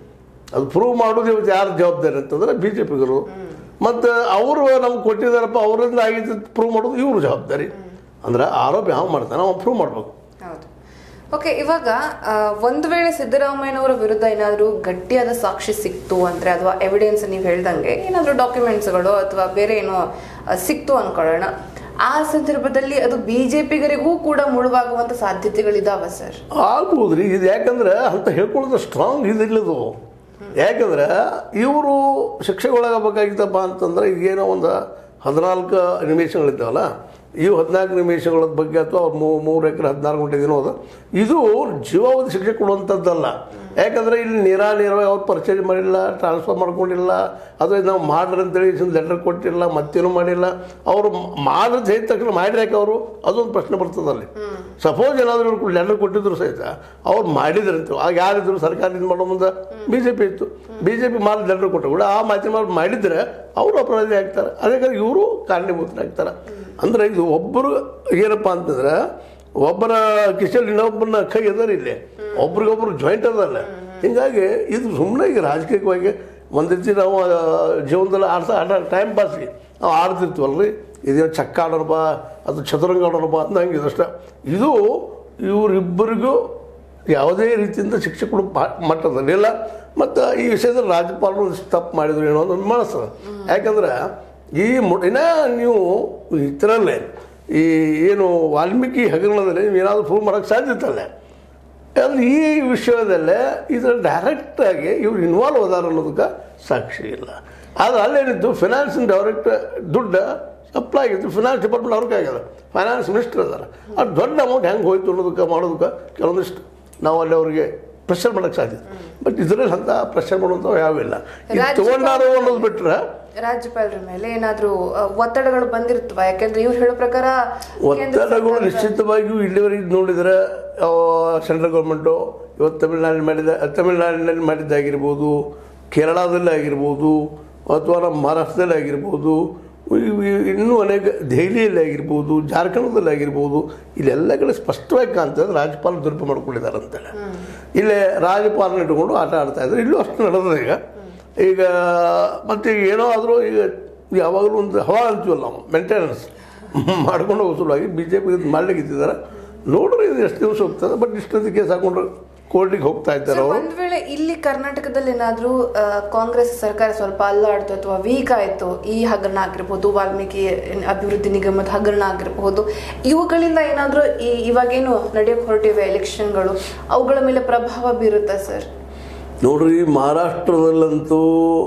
ಅದು ಪ್ರೂವ್ ಮಾಡೋದು ಇವತ್ತು ಯಾರು ಜವಾಬ್ದಾರಿ ಅಂತಂದ್ರೆ ಬಿ ಜೆ ಪಿಗರು ಮತ್ತು ಅವರು ನಮ್ಗೆ ಕೊಟ್ಟಿದ್ದಾರಪ್ಪ ಅವರಿಂದ ಆಗಿದ್ದು ಪ್ರೂವ್ ಮಾಡೋದು ಇವರು ಜವಾಬ್ದಾರಿ ಅಂದ್ರೆ ಆರೋಪ ಯಾವ ಮಾಡ್ತಾನೆ ಅವ್ನು ಪ್ರೂವ್ ಮಾಡ್ಬೇಕು ಹೌದು ಓಕೆ ಇವಾಗ ಆ, ಒಂದು ವೇಳೆ ಸಿದ್ದರಾಮಯ್ಯನವರ ವಿರುದ್ಧ ಏನಾದರೂ ಗಟ್ಟಿಯಾದ ಸಾಕ್ಷಿ ಸಿಕ್ತು ಅಂದ್ರೆ ಅಥವಾ ಎವಿಡೆನ್ಸ್ ನೀವು ಹೇಳ್ದಂಗೆ ಏನಾದರೂ ಡಾಕ್ಯುಮೆಂಟ್ಸ್ಗಳು ಅಥವಾ ಬೇರೆ ಏನೋ ಆ, ಸಿಕ್ತು ಅನ್ಕೊಳ್ಳೋಣ ಆ ಸಂದರ್ಭದಲ್ಲಿ ಅದು ಬಿಜೆಪಿಗರಿಗೂ ಕೂಡ ಮುಳುವಾಗುವಂತ ಸಾಧ್ಯತೆಗಳಿದಾವ ಸರ್ ಆಗ್ಬೋದು ರೀ ಇದು ಯಾಕಂದ್ರೆ ಅಂತ ಹೇಳ್ಕೊಳ್ಳೋದು ಸ್ಟ್ರಾಂಗ್ ಇದಿಲ್ಲದು ಯಾಕಂದ್ರೆ ಇವರು ಶಿಕ್ಷೆಗೊಳಗಾಗಬೇಕಾಗಿತ್ತಪ್ಪ ಅಂತಂದ್ರೆ ಈಗೇನೋ ಒಂದು ಹದಿನಾಲ್ಕು ನಿಮಿಷಗಳಿದ್ದಾವಲ್ಲ ಇವು ಹದಿನಾಲ್ಕು ನಿಮಿಷಗಳ ಬಗ್ಗೆ ಅಥವಾ ಅವ್ರು ಮೂ ಮೂರು ಎಕರೆ ಹದಿನಾರು ಗಂಟೆ ದಿನ ಹೋದ ಇದು ಜೀವಾವಧಿ ಶಿಕ್ಷೆ ಕೊಡುವಂಥದ್ದಲ್ಲ ಯಾಕಂದರೆ ಇಲ್ಲಿ ನೇರಾನೇರವಾಗಿ ಅವ್ರು ಪರ್ಚೇಸ್ ಮಾಡಿಲ್ಲ ಟ್ರಾನ್ಸ್ಫರ್ ಮಾಡ್ಕೊಂಡಿಲ್ಲ ಅಥವಾ ಇದು ನಾವು ಮಾಡ್ರಿ ಅಂತೇಳಿ ಲೆಟರ್ ಕೊಟ್ಟಿಲ್ಲ ಮತ್ತೇನು ಮಾಡಿಲ್ಲ ಅವರು ಮಾಡಿದ ಹೇಳಿದ ತಕ್ಷಣ ಮಾಡಿರಿ ಯಾಕೆ ಅವರು ಅದೊಂದು ಪ್ರಶ್ನೆ ಬರ್ತದಲ್ಲಿ ಸಪೋಸ್ ಏನಾದರೂ ಇವ್ರು ಲೆಟರ್ ಕೊಟ್ಟಿದ್ರು ಸಹಿತ ಅವ್ರು ಮಾಡಿದ್ರಂತ ಆಗ ಯಾರಿದ್ರು ಸರ್ಕಾರದಿಂದ ಮಾಡೋ ಮುಂದೆ ಬಿ ಜೆ ಪಿ ಇತ್ತು ಬಿ ಜೆ ಪಿ ಮಾಡಿ ಲೆಟರ್ ಕೊಟ್ಟರು ಕೂಡ ಆ ಮಾತಿನ ಮಾಡಿ ಮಾಡಿದರೆ ಅವರು ಅಪರಾಧಿ ಆಗ್ತಾರೆ ಅದಕ್ಕೆ ಇವರು ಕಾರಣೀಭೂತರಾಗ್ತಾರೆ ಅಂದರೆ ಇದು ಒಬ್ಬರು ಏನಪ್ಪ ಅಂತಂದ್ರೆ ಒಬ್ಬರ ಕಿಶನ್ ಇನ್ನೊಬ್ಬನ ಕೈ ಅದಾರ ಇಲ್ಲಿ ಒಬ್ರಿಗೊಬ್ರು ಜಾಯಿಂಟ್ ಅದಲ್ಲ ಹಿಂಗಾಗಿ ಇದು ಸುಮ್ಮನೆ ಈಗ ರಾಜಕೀಯವಾಗಿ ಒಂದು ರೀತಿ ನಾವು ಆ, ಜೀವನದಲ್ಲಿ ಆಡ್ತಾ ಆಟ ಟೈಮ್ ಪಾಸ್ಗೆ ನಾವು ಆಡ್ತಿರ್ತೀವಲ್ರಿ ಇದೇನು ಚಕ್ಕ ಆಡೋಣಪ್ಪ ಅದು ಚದುರಂಗ ಆಡೋಣಪ್ಪ ಅಂದಂಗೆ ಇದಷ್ಟ ಇದು ಇವರಿಬ್ಬರಿಗೂ ಯಾವುದೇ ರೀತಿಯಿಂದ ಶಿಕ್ಷೆ ಕೊಡೋ ಪಾ- ಮಟ್ಟದಲ್ಲಿಲ್ಲ ಮತ್ತು ಈ ವಿಷಯದಲ್ಲಿ ರಾಜ್ಯಪಾಲರು ಒಂದಿಷ್ಟು ತಪ್ಪು ಮಾಡಿದ್ರು ಏನೋ ಒಂದು ಮನಸ್ಸು ಯಾಕಂದ್ರೆ ಈ ಮು- ಇನ್ನ ನೀವು ಇದರಲ್ಲೇ ಈ ಏನು ವಾಲ್ಮೀಕಿ ಹಗರಣದಲ್ಲಿ ನೀವು ಏನಾದರೂ ಪ್ರೂವ್ ಮಾಡೋಕ್ಕೆ ಸಾಧ್ಯತೆ ಅಲ್ಲ ಅಲ್ಲಿ ಈ ವಿಷಯದಲ್ಲೇ ಇದ್ರ ಡೈರೆಕ್ಟಾಗಿ ಇವ್ರು ಇನ್ವಾಲ್ವ್ ಅದಾರ ಅನ್ನೋದಕ್ಕೆ ಸಾಕ್ಷಿ ಇಲ್ಲ ಆದರೆ ಅಲ್ಲೇನಿತ್ತು ಫಿನಾನ್ಸ್ ಡೈರೆಕ್ಟ್ ದುಡ್ಡು ಸಪ್ಲೈ ಆಗಿತ್ತು ಫಿನಾನ್ಸ್ ಡಿಪಾರ್ಟ್ಮೆಂಟ್ ಅವ್ರಿಗೆ ಆಗ್ಯದ ಫೈನಾನ್ಸ್ ಮಿನಿಸ್ಟರ್ ಅದಾರ ಅದು ದೊಡ್ಡ ಅಮೌಂಟ್ ಹೆಂಗೆ ಹೋಯ್ತು ಅನ್ನೋದಕ್ಕೆ ಮಾಡೋದಕ್ಕೆ ಕೆಲವೊಂದಿಷ್ಟು ನಾವು ಅಲ್ಲಿ ಅವರಿಗೆ ಪ್ರೆಷರ್ ಮಾಡೋಕ್ಕೆ ಸಾಧ್ಯ ಬಟ್ ಇದರಲ್ಲಿ ಅಂತ ಪ್ರೆಷರ್ ಮಾಡುವಂಥವು ಯಾವಿಲ್ಲ ಈಗ ರಾಜ್ಯಪಾಲ- ತೊಗೊಂಡಾರು ಅನ್ನೋದು ಬಿಟ್ಟರೆ ರಾಜ್ಯಪಾಲರ ಮೇಲೆ ಏನಾದ್ರೂ ಆ, ಒತ್ತಡಗಳು ಬಂದಿರ್ತವ ಯಾಕಂದ್ರೆ ಇವ್ರು ಹೇಳೋ ಪ್ರಕಾರ ಕೇಂದ್ರ ಒತ್ತಡಗಳು ಸರ್ಕಾರದ- ನಿಶ್ಚಿತವಾಗಿಯೂ ಇಲ್ಲಿವರೆಗೆ ನೋಡಿದರೆ ಸೆಂಟ್ರಲ್ ಗೌರ್ಮೆಂಟು ಇವತ್ತು ತಮಿಳ್ನಾಡಿನಲ್ಲಿ ಮಾಡಿದ ತಮಿಳ್ನಾಡಿನಲ್ಲಿ ಮಾಡಿದ್ದಾಗಿರ್ಬೋದು ಕೇರಳದಲ್ಲಿ ಆಗಿರ್ಬೋದು ಅಥವಾ ನಮ್ಮ ಮಹಾರಾಷ್ಟ್ರದಲ್ಲಿ ಆಗಿರ್ಬೋದು ಇವ್- ಇವ್- ಇನ್ನೂ ಅನೇಕ ದೆಹಲಿಯಲ್ಲಿ ಆಗಿರ್ಬೋದು ಜಾರ್ಖಂಡದಲ್ಲಿ ಆಗಿರ್ಬೋದು ಇಲ್ಲೆಲ್ಲ ಕಡೆ ಸ್ಪಷ್ಟವಾಗಿ ಕಾಣ್ತದೆ ರಾಜ್ಯಪಾಲ ದುರುಪ ಮಾಡ್ಕೊಂಡಿದ್ದಾರೆ ಅಂತೇಳಿ ಇಲ್ಲೇ ರಾಜ್ಯಪಾಲನ ಇಟ್ಕೊಂಡು ಆಟ ಆಡ್ತಾ ಇದ್ದಾರೆ ಇಲ್ಲೂ ಅಷ್ಟು ನಡೆದಿದೆ ಈಗ ಈಗ ಮತ್ತು ಈಗ ಏನೋ ಆದರೂ ಈಗ ಯಾವಾಗಲೂ ಒಂದು ಹವಾ ಅಂತೀವಲ್ಲ ನಾವು ಮೇಂಟೆನೆನ್ಸ್ ಮಾಡ್ಕೊಂಡು ಹೋಗೋ ಸಲುವಾಗಿ ಬಿ ಜೆ ಪಿ ಮಾಡ್ಲಿಕ್ಕೆ ಇದ್ದಾರೆ ನೋಡ್ರಿ ಇದು ಎಷ್ಟು ದಿವಸ ಹೋಗ್ತದೆ ಬಟ್ ಇಷ್ಟೊಂದು ಕೇಸ್ ಹಾಕೊಂಡ್ರೆ ಕೋರ್ಟಿಗೆ ಹೋಗ್ತಾ ಇದ್ದಾರೆ ಸರ್, ಅವರು ಒಂದ್ ವೇಳೆ ಇಲ್ಲಿ ಕರ್ನಾಟಕದಲ್ಲಿ ಏನಾದ್ರೂ ಆ, ಕಾಂಗ್ರೆಸ್ ಸರ್ಕಾರ ಸ್ವಲ್ಪ ಅಲ್ಲಾಡ್ತು ಅಥವಾ ವೀಕ್ ಆಯ್ತು ಈ ಹಗರಣ ಆಗಿರ್ಬೋದು ವಾಲ್ಮೀಕಿ ಅಭಿವೃದ್ಧಿ ನಿಗಮದ ಹಗರಣ ಆಗಿರಬಹುದು ಇವುಗಳಿಂದ ಏನಾದ್ರೂ ಈ ಇವಾಗೇನು ನಡೆಯಕ್ಕೆ ಹೊರಟಿವೆ ಎಲೆಕ್ಷನ್ಗಳು ಅವುಗಳ ಮೇಲೆ ಪ್ರಭಾವ ಬೀರುತ್ತಾ ಸರ್ ನೋಡ್ರಿ ಮಹಾರಾಷ್ಟ್ರದಲ್ಲಂತೂ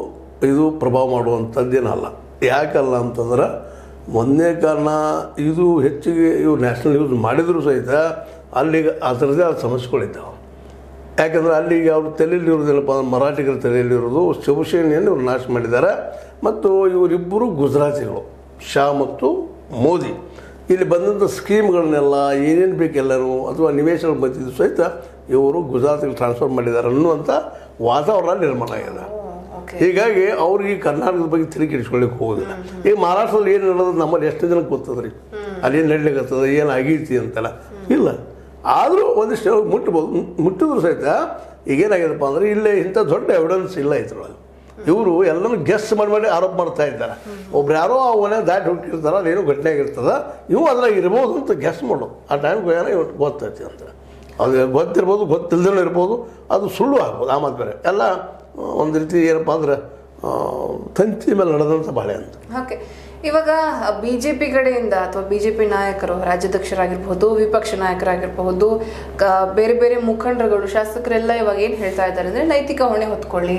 ಇದು ಪ್ರಭಾವ ಮಾಡುವಂಥದ್ದೇನಲ್ಲ ಯಾಕಲ್ಲ ಅಂತಂದ್ರೆ ಒಂದನೇ ಕಾರಣ ಇದು ಹೆಚ್ಚಿಗೆ ಇವು ನ್ಯಾಷನಲ್ ನ್ಯೂಸ್ ಮಾಡಿದರೂ ಸಹಿತ ಅಲ್ಲಿಗೆ ಅದರದ್ದೇ ಆದ ಸಮಸ್ಯೆಗಳಿದ್ದಾವೆ ಯಾಕಂದರೆ ಅಲ್ಲಿಗೆ ಅವ್ರ ತಲೆಯಲ್ಲಿ ಇರೋದಿಲ್ಲಪ್ಪ ಅಂದ್ರೆ ಮರಾಠಿಗರ ತಲೆಯಲ್ಲಿ ಇರೋದು ಶಿವಸೇನೆಯನ್ನು ಇವರು ನಾಶ ಮಾಡಿದ್ದಾರೆ ಮತ್ತು ಇವರಿಬ್ಬರು ಗುಜರಾತಿಗಳು ಶಾ ಮತ್ತು ಮೋದಿ ಇಲ್ಲಿ ಬಂದಂಥ ಸ್ಕೀಮ್ಗಳನ್ನೆಲ್ಲ ಏನೇನು ಬೇಕೆಲ್ಲರೂ ಅಥವಾ ನಿವೇಶನ ಬಂದಿದ್ದು ಸಹಿತ ಇವರು ಗುಜರಾತಿಗೆ ಟ್ರಾನ್ಸ್ಫರ್ ಮಾಡಿದ್ದಾರೆ ಅನ್ನುವಂಥ ವಾತಾವರಣ ನಿರ್ಮಾಣ ಆಗಿದೆ ಓಕೆ ಹೀಗಾಗಿ ಅವ್ರಿಗೆ ಕರ್ನಾಟಕದ ಬಗ್ಗೆ ತಲೆ ಕೆಡಿಸ್ಕೊಳ್ಳಿಕ್ಕೆ ಹೋಗೋದಿಲ್ಲ ಈಗ ಮಹಾರಾಷ್ಟ್ರದಲ್ಲಿ ಏನು ನಡೆಯೋದು ನಮ್ಮಲ್ಲಿ ಎಷ್ಟು ಜನಕ್ಕೆ ಗೊತ್ತದ ರೀ ಅಲ್ಲಿ ಏನು ನಡ್ಲಿಕ್ಕತ್ತದ ಏನು ಆಗೈತಿ ಅಂತೆಲ್ಲ ಇಲ್ಲ ಆದರೂ ಒಂದಿಷ್ಟು ಅವ್ರಿಗೆ ಮುಟ್ಬೋದು ಮುಟ್ಟಿದ್ರು ಸಹಿತ ಈಗೇನಾಗಿದೆಪ್ಪ ಅಂದರೆ ಇಲ್ಲೇ ಇಂಥ ದೊಡ್ಡ ಎವಿಡೆನ್ಸ್ ಇಲ್ಲ ಇದ್ರೊಳಗೆ ಇವರು ಎಲ್ಲನೂ ಗೆಸ್ ಮಾಡಿ ಮಾಡಿ ಆರೋಪ ಮಾಡ್ತಾ ಇದ್ದಾರೆ ಒಬ್ರು ಯಾರೋ ಅವನೇ ದಾಟಿ ಹೋಗಿರ್ತಾರೆ ಅದೇನೋ ಘಟನೆ ಆಗಿರ್ತದೆ ಇವು ಅದ್ರಾಗ ಇರ್ಬೋದು ಅಂತ ಗೆಸ್ ಮಾಡೋದು ಆ ಟೈಮ್ಗೆ ಏನೋ ಇವತ್ತು ಗೊತ್ತೈತಿ ಅಂತ ಅದು ಗೊತ್ತಿರ್ಬೋದು ಗೊತ್ತಿಲ್ಲದೇ ಇರ್ಬೋದು ಅದು ಸುಳ್ಳು ಆಗ್ಬೋದು ಆ ಮಾತು ಬೇರೆ ಎಲ್ಲ ಆ, ಒಂದು ರೀತಿ ಏನಪ್ಪ ಅಂದ್ರೆ ಆ, ತಂತಿ ಮೇಲೆ ನಡೆದಂಥ ಬಾಳೆ ಅಂತ ಓಕೆ ಇವಾಗ ಬಿಜೆಪಿ ಕಡೆಯಿಂದ ಅಥವಾ ಬಿಜೆಪಿ ನಾಯಕರು ರಾಜ್ಯಾಧ್ಯಕ್ಷರಾಗಿರ್ಬಹುದು ವಿಪಕ್ಷ ನಾಯಕರಾಗಿರಬಹುದು ಕ- ಬೇರೆ ಬೇರೆ ಮುಖಂಡರುಗಳು ಶಾಸಕರೆಲ್ಲ ಇವಾಗ ಏನ್ ಹೇಳ್ತಾ ಇದ್ದಾರೆ ಅಂದ್ರೆ ನೈತಿಕ ಹೊಣೆ ಹೊತ್ಕೊಳ್ಳಿ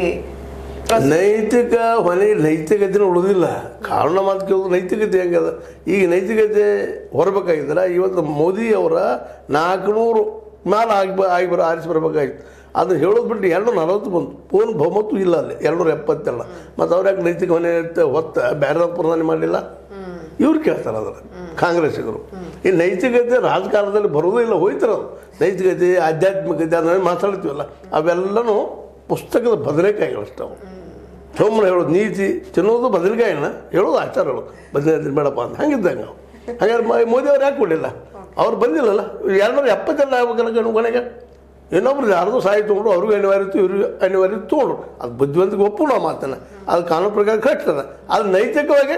ನೈತಿಕ ಹೊಣೆ ನೈತಿಕತೆನೂ ಉಳಿದಿಲ್ಲ ಕಾರಣ ಮಾತು ಕೇಳೋದು ನೈತಿಕತೆ ಹೆಂಗದ ಈಗ ನೈತಿಕತೆ ಹೊರಬೇಕಾಗಿದ್ದಲ್ಲ ಇವತ್ತು ಮೋದಿ ಅವರ ನಾಲ್ಕುನೂರು ಮೇಲೆ ಆಗಿ ಬ ಆಗಿ ಬರ ಆರಿಸಿ ಬರಬೇಕಾಗಿತ್ತು ಅದನ್ನ ಹೇಳೋದು ಬಿಟ್ಟು ಎರಡು ನಲವತ್ತು ಬಂತು ಪೂರ್ಣ ಬಹುಮತ ಇಲ್ಲ ಅಲ್ಲಿ ಎರಡುನೂರ ಎಪ್ಪತ್ತೆಲ್ಲ ಮತ್ತು ಅವ್ರು ಯಾಕೆ ನೈತಿಕ ಹೊಣೆ ಅಂತ ಹೊತ್ತ ಬೇರೆ ಪ್ರಧಾನಿ ಮಾಡಲಿಲ್ಲ ಇವ್ರು ಕೇಳ್ತಾರೆ ಅದರ ಕಾಂಗ್ರೆಸ್ಸಿಗರು ಈ ನೈತಿಕತೆ ರಾಜಕಾರಣದಲ್ಲಿ ಬರೋದೇ ಇಲ್ಲ ಹೋಯ್ತಿರೋದು ನೈತಿಕತೆ ಆಧ್ಯಾತ್ಮಿಕತೆ ಅದನ್ನ ಮಾತಾಡ್ತೀವಲ್ಲ ಅವೆಲ್ಲನೂ ಪುಸ್ತಕದ ಬದನೆಕಾಯಿಗಳಷ್ಟವು ಸುಮ್ಮನೆ ಹೇಳೋದು ನೀತಿ ತಿನ್ನೋದು ಬದನೆಕಾಯಿನ ಹೇಳೋದು ಆಚಾರಗಳು ಬದನೆಕಾಯಿ ಬೇಡಪ್ಪ ಅಂತ ಹಂಗಿದ್ದಂಗೆ ನಾವು ಹಾಗಾದ್ರೆ ಮ- ಮೋದಿ ಅವ್ರು ಯಾಕೆ ಕೊಡಲಿಲ್ಲ ಅವ್ರು ಬಂದಿಲ್ಲಲ್ಲ ಎರಡ್ನೂರ ಎಪ್ಪತ್ತು ಜನ ಆಗ್ಬೇಕಲ್ಲ ಕೊನೆಗೆ ಇನ್ನೊಬ್ರು ಯಾರ್ದು ಸಾಯಿ ತೊಗೊಂಡು ಅವ್ರಿಗೂ ಅನಿವಾರ್ಯ ಇತ್ತು ಇವ್ರಿಗೂ ಅನಿವಾರ್ಯ ಇತ್ತು ತೊಗೊಂಡ್ರು ಅದು ಬುದ್ಧಿವಂತಿಗೆ ಒಪ್ಪು ನಾವು ಮಾತನ್ನ ಅದು ಕಾನೂನು ಪ್ರಕಾರ ಕಟ್ಟದ ಅದು ನೈತಿಕವಾಗಿ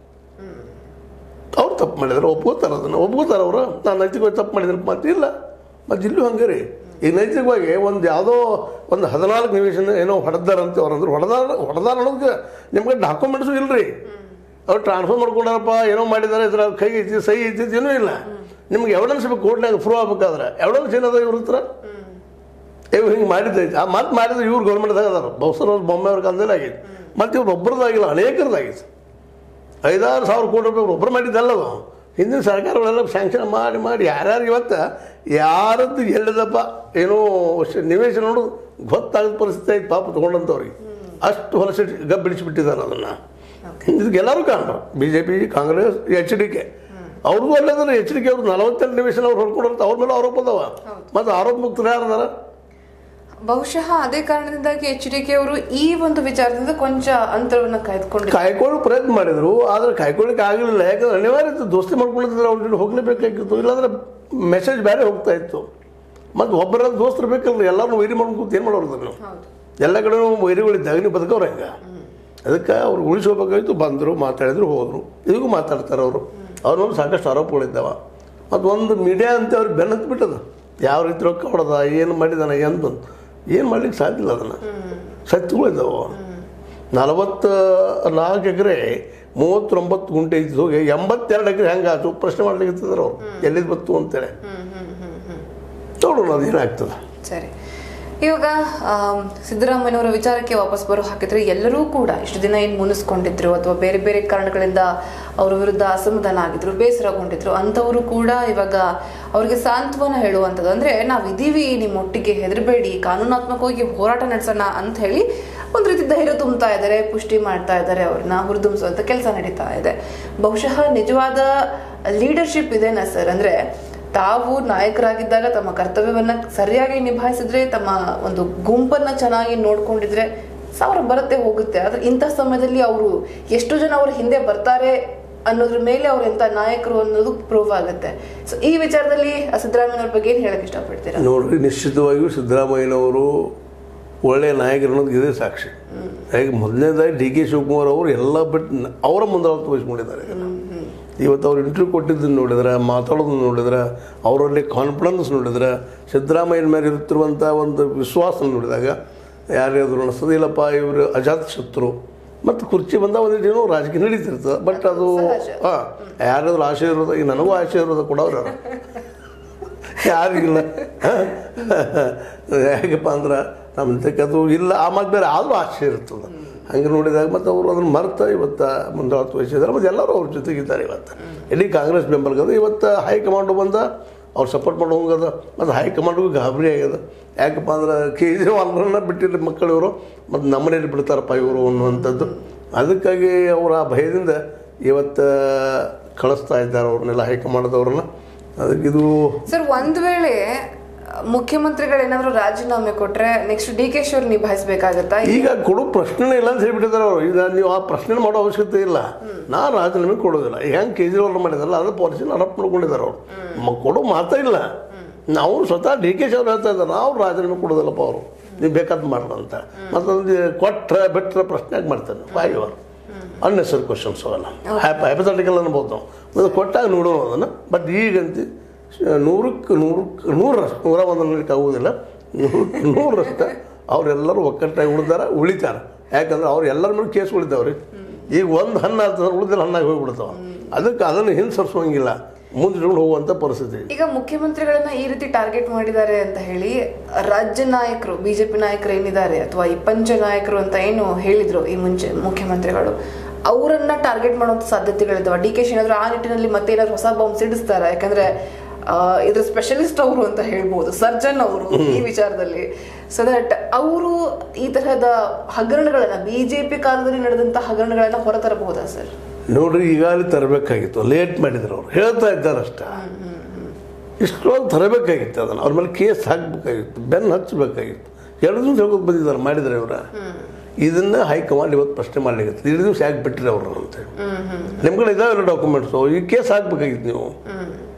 ಅವ್ರು ತಪ್ಪು ಮಾಡಿದ್ರು ಒಪ್ಕೋತಾರೆ ಅದನ್ನು ಒಪ್ಕೋತಾರೆ ಅವರು ನಾನು ನೈತಿಕವಾಗಿ ತಪ್ಪು ಮಾಡಿದ್ರೆ ಮಾತು ಇಲ್ಲ ಮತ್ತು ಇಲ್ಲೂ ಹಂಗೆ ರೀ ಈಗ ನೈತಿಕವಾಗಿ ಒಂದು ಯಾವುದೋ ಒಂದು ಹದಿನಾಲ್ಕು ನಿಮಿಷನ ಏನೋ ಹೊಡೆದಾರಂತ ಅವ್ರು ಅಂದ್ರೆ ಹೊಡೆದಾರ ಹೊಡೆದಾರ ಅನ್ನೋದಕ್ಕೆ ನಿಮ್ಗೆ ಡಾಕ್ಯುಮೆಂಟ್ಸು ಇಲ್ಲ ರೀ ಅವ್ರು ಟ್ರಾನ್ಸ್ಫರ್ ಮಾಡ್ಕೊಂಡಾರಪ್ಪ ಏನೋ ಮಾಡಿದ್ದಾರೆ ಇದ್ರ ಕೈ ಐತಿ ಸಹಿ ಐತಿ ಏನೂ ಇಲ್ಲ ನಿಮ್ಗೆ ಎವಿಡೆನ್ಸ್ ಬೇಕು ಕೋರ್ಟ್ನಾಗ ಪ್ರೂವ್ ಆಗ್ಬೇಕಾದ್ರೆ ಎವಿಡೆನ್ಸ್ ಏನದ ಇವ್ರ ಹತ್ರ ಇವ್ ಹಿಂಗೆ ಮಾಡಿದ್ದೈತಿ ಆ ಮಾತು ಮಾಡಿದ್ರೆ ಇವ್ರು ಗೌರ್ಮೆಂಟ್ದಾಗ ಅದಾರ ಬೌಸರ್ ಅವ್ರ ಬೊಮ್ಮೆ ಅವ್ರ ಕಾಲದಲ್ಲಿ ಆಗಿತ್ತು ಮತ್ತು ಇವ್ರು ಒಬ್ಬರದಾಗಿಲ್ಲ ಅನೇಕರದಾಗಿತ್ತು ಐದಾರು ಸಾವಿರ ಕೋಟಿ ರೂಪಾಯಿ ಇವ್ರು ಒಬ್ಬರು ಮಾಡಿದ್ದಲ್ಲ ಅದು ಹಿಂದಿನ ಸರ್ಕಾರಗಳೆಲ್ಲ ಸ್ಯಾಂಕ್ಷನ್ ಮಾಡಿ ಮಾಡಿ ಯಾರ್ಯಾರು ಇವತ್ತು ಯಾರದ್ದು ಎಲ್ಲಿದಪ್ಪ ಏನೋ ಶ- ನಿವೇಶನ ನೋಡು ಗೊತ್ತಾಗದ ಪರಿಸ್ಥಿತಿ ಐತೆ ಪಾಪ ತೊಗೊಂಡಂಥವ್ರಿಗೆ ಅಷ್ಟು ಹೊಲಸಿ ಗಬ್ಬಿಡಿಸಿಬಿಟ್ಟಿದ್ದಾರೆ ಅದನ್ನು ಇದಕ್ಕೆ ಎಲ್ಲರೂ ಕಾಣ್ರು B J P Congress H D K ಅವ್ರಿಗೂ ಅಲ್ಲದ್ರೆ ಎಚ್ ಡಿ ಕೆ ಅವ್ರು ನಲವತ್ತೆಂಟು ನಿಮಿಷ ಅವ್ರು ಹೊಡ್ಕೊಂಡಿರ್ತಾರೆ ಅವ್ರ ಮೇಲೆ ಆರೋಪ ಅದಾವ ಮತ್ತು ಆರೋಪ ಮುಕ್ತರು ಯಾರದಾರ ಬಹುಶಃ ಅದೇ ಕಾರಣದಿಂದಾಗಿ ಎಚ್ ಡಿ ಕೆ ಅವರು ಈ ಒಂದು ವಿಚಾರದಿಂದ ಕೊಂಚ ಅಂತರವನ್ನ ಕಾಯ್ದುಕೊಂಡಿದ್ದಾರೆ ಕಾಯ್ಕೊಳ್ಳೋ ಪ್ರಯತ್ನ ಮಾಡಿದ್ರು ಆದ್ರೆ ಕಾಯ್ಕೊಳ್ಳಿಕ್ಕೆ ಆಗಲಿಲ್ಲ ಯಾಕಂದ್ರೆ ಅನಿವಾರ್ಯ ಇತ್ತು ದೋಸ್ತಿ ಮಾಡ್ಕೊಂಡಿದ್ರೆ ಅವ್ರ ಜೊತೆ ಹೋಗ್ಲೇಬೇಕಾಗಿತ್ತು ಇಲ್ಲಾಂದ್ರೆ ಮೆಸೇಜ್ ಬೇರೆ ಹೋಗ್ತಾ ಇತ್ತು ಮತ್ತು ಒಬ್ಬರ ದೋಸ್ತರು ಬೇಕಲ್ರಿ ಎಲ್ಲರೂ ವೈರಿ ಮಾಡ್ಕೊಂಡು ಕೂತು ಏನು ಮಾಡೋರು ನೀವು ಹೌದು ಎಲ್ಲ ಕಡೆನೂ ವೈರಿಗಳಿದ್ದಾಗ ನೀವು ಬದುಕವ್ರು ಹೆಂಗೆ ಅದಕ್ಕೆ ಅವ್ರು ಉಳಿಸ್ಕೋಬೇಕಾಗಿತ್ತು ಬಂದರು ಮಾತಾಡಿದ್ರು ಹೋದರು ಇದಕ್ಕೂ ಮಾತಾಡ್ತಾರೆ ಅವರು ಅವ್ರ ಮೇಲೆ ಸಾಕಷ್ಟು ಆರೋಪಗಳಿದ್ದಾವ ಮತ್ತು ಒಂದು ಮೀಡಿಯಾ ಅಂತ ಅವ್ರಿಗೆ ಬೆನ್ನ ಹತ್ಬಿಟ್ಟದ ಯಾವ ರೀತಿ ರೊಕ್ಕ ಹೊಡೆದ ಏನು ಮಾಡಿದಾನ ಎಂದು ಏನು ಮಾಡ್ಲಿಕ್ಕೆ ಸಾಧ್ಯ ಇಲ್ಲ ಅದನ್ನು ಸತ್ಯಗಳಿದ್ದಾವೆ ನಲವತ್ತ ನಾಲ್ಕು ಎಕರೆ ಮೂವತ್ತೊಂಬತ್ತು ಗುಂಟೆ ಇದ್ದು ಹೋಗಿ ಎಂಬತ್ತೆರಡು ಎಕರೆ ಹೆಂಗೆ ಆಯ್ತು ಪ್ರಶ್ನೆ ಮಾಡ್ಲಿಕ್ಕೆ ಅವ್ರು ಎಲ್ಲಿದ್ದು ಬತ್ತು ಅಂತೇಳಿ ನೋಡೋಣ ಅದು ಏನಾಗ್ತದೆ ಸರಿ ಇವಾಗ ಆಮ್, ಸಿದ್ದರಾಮಯ್ಯನವರ ವಿಚಾರಕ್ಕೆ ವಾಪಸ್ ಬರೋ ಹಾಕಿದ್ರೆ ಎಲ್ಲರೂ ಕೂಡ ಇಷ್ಟು ದಿನ ಏನು ಮುನಿಸ್ಕೊಂಡಿದ್ರು ಅಥವಾ ಬೇರೆ ಬೇರೆ ಕಾರಣಗಳಿಂದ ಅವರ ವಿರುದ್ಧ ಅಸಮಾಧಾನ ಆಗಿದ್ರು ಬೇಸರಗೊಂಡಿದ್ರು ಅಂಥವರು ಕೂಡ ಇವಾಗ ಅವ್ರಿಗೆ ಸಾಂತ್ವನ ಹೇಳುವಂಥದ್ದು ಅಂದ್ರೆ ನಾವು ಇದೀವಿ ನಿಮ್ಮೊಟ್ಟಿಗೆ ಹೆದರಬೇಡಿ ಕಾನೂನಾತ್ಮಕವಾಗಿ ಹೋರಾಟ ನಡೆಸೋಣ ಅಂತ ಹೇಳಿ ಒಂದು ರೀತಿ ಧೈರ್ಯ ತುಂಬ್ತಾ ಇದ್ದಾರೆ ಪುಷ್ಟಿ ಮಾಡ್ತಾ ಇದ್ದಾರೆ ಅವ್ರನ್ನ ಹುರಿದುಂಬಿಸುವಂತ ಕೆಲಸ ನಡೀತಾ ಇದೆ ಬಹುಶಃ ನಿಜವಾದ ಲೀಡರ್ಶಿಪ್ ಇದೇನಾ ಸರ್ ಅಂದ್ರೆ ತಾವು ನಾಯಕರಾಗಿದ್ದಾಗ ತಮ್ಮ ಕರ್ತವ್ಯವನ್ನ ಸರಿಯಾಗಿ ನಿಭಾಯಿಸಿದ್ರೆ ತಮ್ಮ ಒಂದು ಗುಂಪನ್ನ ಚೆನ್ನಾಗಿ ನೋಡ್ಕೊಂಡಿದ್ರೆ ಸಾವಿರ ಬರುತ್ತೆ ಹೋಗುತ್ತೆ ಆದ್ರೆ ಇಂಥ ಸಮಯದಲ್ಲಿ ಅವರು ಎಷ್ಟು ಜನ ಅವ್ರ ಹಿಂದೆ ಬರ್ತಾರೆ ಅನ್ನೋದ್ರ ಮೇಲೆ ಅವ್ರು ಎಂತ ನಾಯಕರು ಅನ್ನೋದು ಪ್ರೂವ್ ಆಗುತ್ತೆ ಸೊ ಈ ವಿಚಾರದಲ್ಲಿ ಸಿದ್ದರಾಮಯ್ಯನವ್ರ ಬಗ್ಗೆ ಏನ್ ಹೇಳಕ್ ಇಷ್ಟಪಡ್ತೀರಾ ನೋಡ್ರಿ ನಿಶ್ಚಿತವಾಗಿಯೂ ಸಿದ್ದರಾಮಯ್ಯನವರು ಒಳ್ಳೆಯ ನಾಯಕರು ಅನ್ನೋದು ಇದೇ ಸಾಕ್ಷಿ ಹಾಗೆ ಮೊದಲನೇದಾಗಿ ಡಿ ಕೆ ಶಿವಕುಮಾರ್ ಅವರು ಎಲ್ಲ ಬಿಟ್ಟು ನ- ಅವರ ಮುಂದಾಳತ್ವ ವಹಿಸ್ಕೊಂಡಿದ್ದಾರೆ ಇದನ್ನ. ಇವತ್ತು ಅವ್ರು ಇಂಟರ್ವ್ಯೂ ಕೊಟ್ಟಿದ್ದನ್ನು ನೋಡಿದ್ರೆ ಮಾತಾಡೋದನ್ನು ನೋಡಿದ್ರೆ ಅವರಲ್ಲಿ ಕಾನ್ಫಿಡೆನ್ಸ್ ನೋಡಿದ್ರೆ ಸಿದ್ದರಾಮಯ್ಯನ ಮೇಲೆ ಇರುತ್ತಿರುವಂಥ ಒಂದು ವಿಶ್ವಾಸ ನೋಡಿದಾಗ ಯಾರ್ಯಾದ್ರು ಅನಿಸ್ತದೆ ಇಲ್ಲಪ್ಪ ಇವರು ಅಜಾತ ಶತ್ರು ಮತ್ತು ಕುರ್ಚಿ ಬಂದ ಒಂದಿಟ್ಟು ಏನೋ ರಾಜಕೀಯ ನಡೀತಿರ್ತದೆ ಬಟ್ ಅದು ಹಾಂ ಯಾರಾದ್ರೂ ಆಶೆ ಇರೋದು ಈಗ ನನಗೂ ಆಶೆ ಇರೋದು ಕೊಡೋರು ಯಾರಿಗಿಲ್ಲ ಹೇಗಪ್ಪ ಅಂದ್ರೆ ನಮ್ಮಂತಕ್ಕದ್ದು ಇಲ್ಲ ಆ ಮಾತು ಬೇರೆ ಆದರೂ ಆಸೆ ಇರ್ತದೆ ಹಂಗೆ ನೋಡಿದಾಗ ಮತ್ತು ಅವರು ಅದನ್ನು ಮರ್ತ ಇವತ್ತು ಮುಂದಾಳತ್ವ ವಹಿಸಿದ್ದಾರೆ ಮತ್ತು ಎಲ್ಲರೂ ಅವ್ರ ಜೊತೆಗಿದ್ದಾರೆ ಇವತ್ತು ಇಡೀ ಕಾಂಗ್ರೆಸ್ ಬೆಂಬಲಗದ ಇವತ್ತು ಹೈಕಮಾಂಡು ಬಂದ ಅವ್ರು ಸಪೋರ್ಟ್ ಮಾಡೋ ಹೋಗದ ಮತ್ತು ಹೈಕಮಾಂಡ್ಗೂ ಗಾಬರಿ ಆಗ್ಯದ ಯಾಕಪ್ಪ ಅಂದ್ರೆ ಕೇಜ್ರಿವಾಲ್ರನ್ನ ಬಿಟ್ಟಿರೋ ಮಕ್ಕಳು ಇವರು ಮತ್ತು ನಮ್ಮನೇಲಿ ಬಿಡ್ತಾರಪ್ಪ ಇವರು ಅನ್ನುವಂಥದ್ದು ಅದಕ್ಕಾಗಿ ಅವರು ಆ ಭಯದಿಂದ ಇವತ್ತು ಕಳಿಸ್ತಾ ಇದ್ದಾರೆ ಅವ್ರನ್ನೆಲ್ಲ ಹೈಕಮಾಂಡ್ದವ್ರನ್ನ ಅದಕ್ಕೆ ಇದು ಸರ್ ಒಂದ್ ವೇಳೆ ಮುಖ್ಯಮಂತ್ರಿಗಳೇನಾದ್ರೂ ರಾಜೀನಾಮೆ ಕೊಟ್ರೆ ನೆಕ್ಸ್ಟ್ ಡಿ ಕೆ ಶಿವ್ರು ನಿಭಾಯಿಸ್ಬೇಕಾಗತ್ತಾ ಈಗ ಕೊಡೋ ಪ್ರಶ್ನೆನೇ ಇಲ್ಲ ಅಂತ ಹೇಳ್ಬಿಟ್ಟಿದ್ದಾರೆ ಅವರು ಈಗ ನೀವು ಆ ಪ್ರಶ್ನೆ ಮಾಡೋ ಅವಶ್ಯಕತೆ ಇಲ್ಲ ನಾನು ರಾಜೀನಾಮೆ ಕೊಡೋದಿಲ್ಲ ಈಗ ಹೆಂಗೆ ಕೇಜ್ರಿವಾಲ್ ಮಾಡಿದಾರಲ್ಲ ಅದು ಪಾಲಿಸಿನ ಅಡಾಪ್ಟ್ ಮಾಡ್ಕೊಂಡಿದ್ದಾರೆ ಅವರು ಮ ಕೊಡೋ ಮಾತೇ ಇಲ್ಲ ನಾವು ಸ್ವತಃ ಡಿ ಕೆ ಶಿ ಅವ್ರು ಹೇಳ್ತಾ ಇದ್ದಾರೆ ನಾವು ರಾಜೀನಾಮೆ ಕೊಡೋದಿಲ್ಲಪ್ಪ ಅವರು ನೀವು ಬೇಕಾದ್ ಮಾಡೋಣ ಅಂತ ಮತ್ತೊಂದು ಕೊಟ್ಟರೆ ಬಿಟ್ಟರೆ ಪ್ರಶ್ನೆ ಯಾಕೆ ಮಾಡ್ತಾರೆ ವಾಯ್ ಅವರು ಅನ್ನೆಸರಿ ಕ್ವಶನ್ಸ್ ಅವೆಲ್ಲ ಹ್ಯಾಪ ಹ್ಯಾಪಥೆಟಿಕಲ್ ಅನ್ಬೋದು ನಾವು ಮತ್ತು ಕೊಟ್ಟಾಗ ನೋಡೋಣ ಅದನ್ನು ಬಟ್ ಈಗಂತ ನೂರಕ್ಕೆ ನೂರಕ್ಕೆ ನೂರರಷ್ಟು ನೂರ ಒಂದು ಅನ್ನಲಿಕ್ಕೆ ಆಗುವುದಿಲ್ಲ ನೂರಕ್ಕೆ ನೂರರಷ್ಟು ಅವರೆಲ್ಲರೂ ಒಕ್ಕಟ್ಟಾಗಿ ಉಳಿದಾರ ಉಳಿತಾರೆ ಯಾಕಂದ್ರೆ ಅವ್ರು ಎಲ್ಲರ ಮೇಲೆ ಕೇಸ್ ಉಳಿದಾವ್ರಿ ಈಗ ಒಂದು ಹಣ್ಣು ಆಗ್ತದೆ ಉಳಿದಿಲ್ಲ ಹಣ್ಣಾಗಿ ಹೋಗ್ಬಿಡ್ತಾವ ಅದಕ್ಕೆ ಅದನ್ನು ಹಿಂಸರಿಸೋಂಗಿಲ್ಲ ಮುಂದಿಟ್ಕೊಂಡು ಹೋಗುವಂಥ ಪರಿಸ್ಥಿತಿ ಈಗ ಮುಖ್ಯಮಂತ್ರಿಗಳನ್ನ ಈ ರೀತಿ ಟಾರ್ಗೆಟ್ ಮಾಡಿದ್ದಾರೆ ಅಂತ ಹೇಳಿ ರಾಜ್ಯ ನಾಯಕರು ಬಿಜೆಪಿ ನಾಯಕರು ಏನಿದ್ದಾರೆ ಅಥವಾ ಈ ಪಂಚ ನಾಯಕರು ಅಂತ ಏನು ಹೇಳಿದ್ರು ಈ ಮುಂಚೆ ಮುಖ್ಯಮಂತ್ರಿಗಳು ಅವರನ್ನ ಟಾರ್ಗೆಟ್ ಮಾಡುವಂತ ಸಾಧ್ಯತೆಗಳಿದಾವ ಡಿ ಕೆ ಶಿ ಏನಾದ್ರು ಆ ನಿಟ್ಟಿನಲ್ಲಿ ಮತ್ತೆ ಏನಾದ್ರು ಹೊಸ ಬಾಂಬ್ ಸಿಡಿಸ್ತಾರ ಯಾಕಂದ್ರೆ ಆ, ಇದ್ರ ಸ್ಪೆಷಲಿಸ್ಟ್ ಅವರು ಅಂತ ಹೇಳ್ಬೋದು ಸರ್ಜನ್ ಅವರು ಈ ವಿಚಾರದಲ್ಲಿ ಸೊ ದಟ್ ಅವರು ಈ ತರಹದ ಹಗರಣಗಳನ್ನ ಬಿಜೆಪಿ ಕಾಲದಲ್ಲಿ ನಡೆದಂತ ಹಗರಣಗಳನ್ನ ಹೊರತರಬಹುದಾ ಸರ್ ನೋಡ್ರಿ ಈಗಾಗಲೇ ತರಬೇಕಾಗಿತ್ತು ಲೇಟ್ ಮಾಡಿದ್ರು ಅವ್ರು ಹೇಳ್ತಾ ಇದ್ದಾರೆ ಅಷ್ಟೇ ಇಷ್ಟೊಂದು ತರಬೇಕಾಗಿತ್ತು ಅದನ್ನು ಅವ್ರ ಮೇಲೆ ಕೇಸ್ ಹಾಕಬೇಕಾಗಿತ್ತು ಬೆನ್ನು ಹಚ್ಚಬೇಕಾಗಿತ್ತು ಎರಡು ದಿವಸ ಹೋಗೋದು ಬಂದಿದ್ದಾರೆ ಮಾಡಿದ್ರೆ ಇವರ ಇದನ್ನ ಹೈಕಮಾಂಡ್ ಇವತ್ತು ಪ್ರಶ್ನೆ ಮಾಡ್ಲಿಕ್ಕೆ ಎರಡು ದಿವಸ ಯಾಕೆ ಬಿಟ್ಟಿರಿ ಅವ್ರನ್ನ ಅಂತ ನಿಮ್ಮ ಕಡೆ ಇದಾವೆಲ್ಲ ಡಾಕ್ಯುಮೆಂಟ್ಸು ಈ ಕೇಸ್ ಹಾಕ್ಬೇಕಾಗಿತ್ತು ನೀವು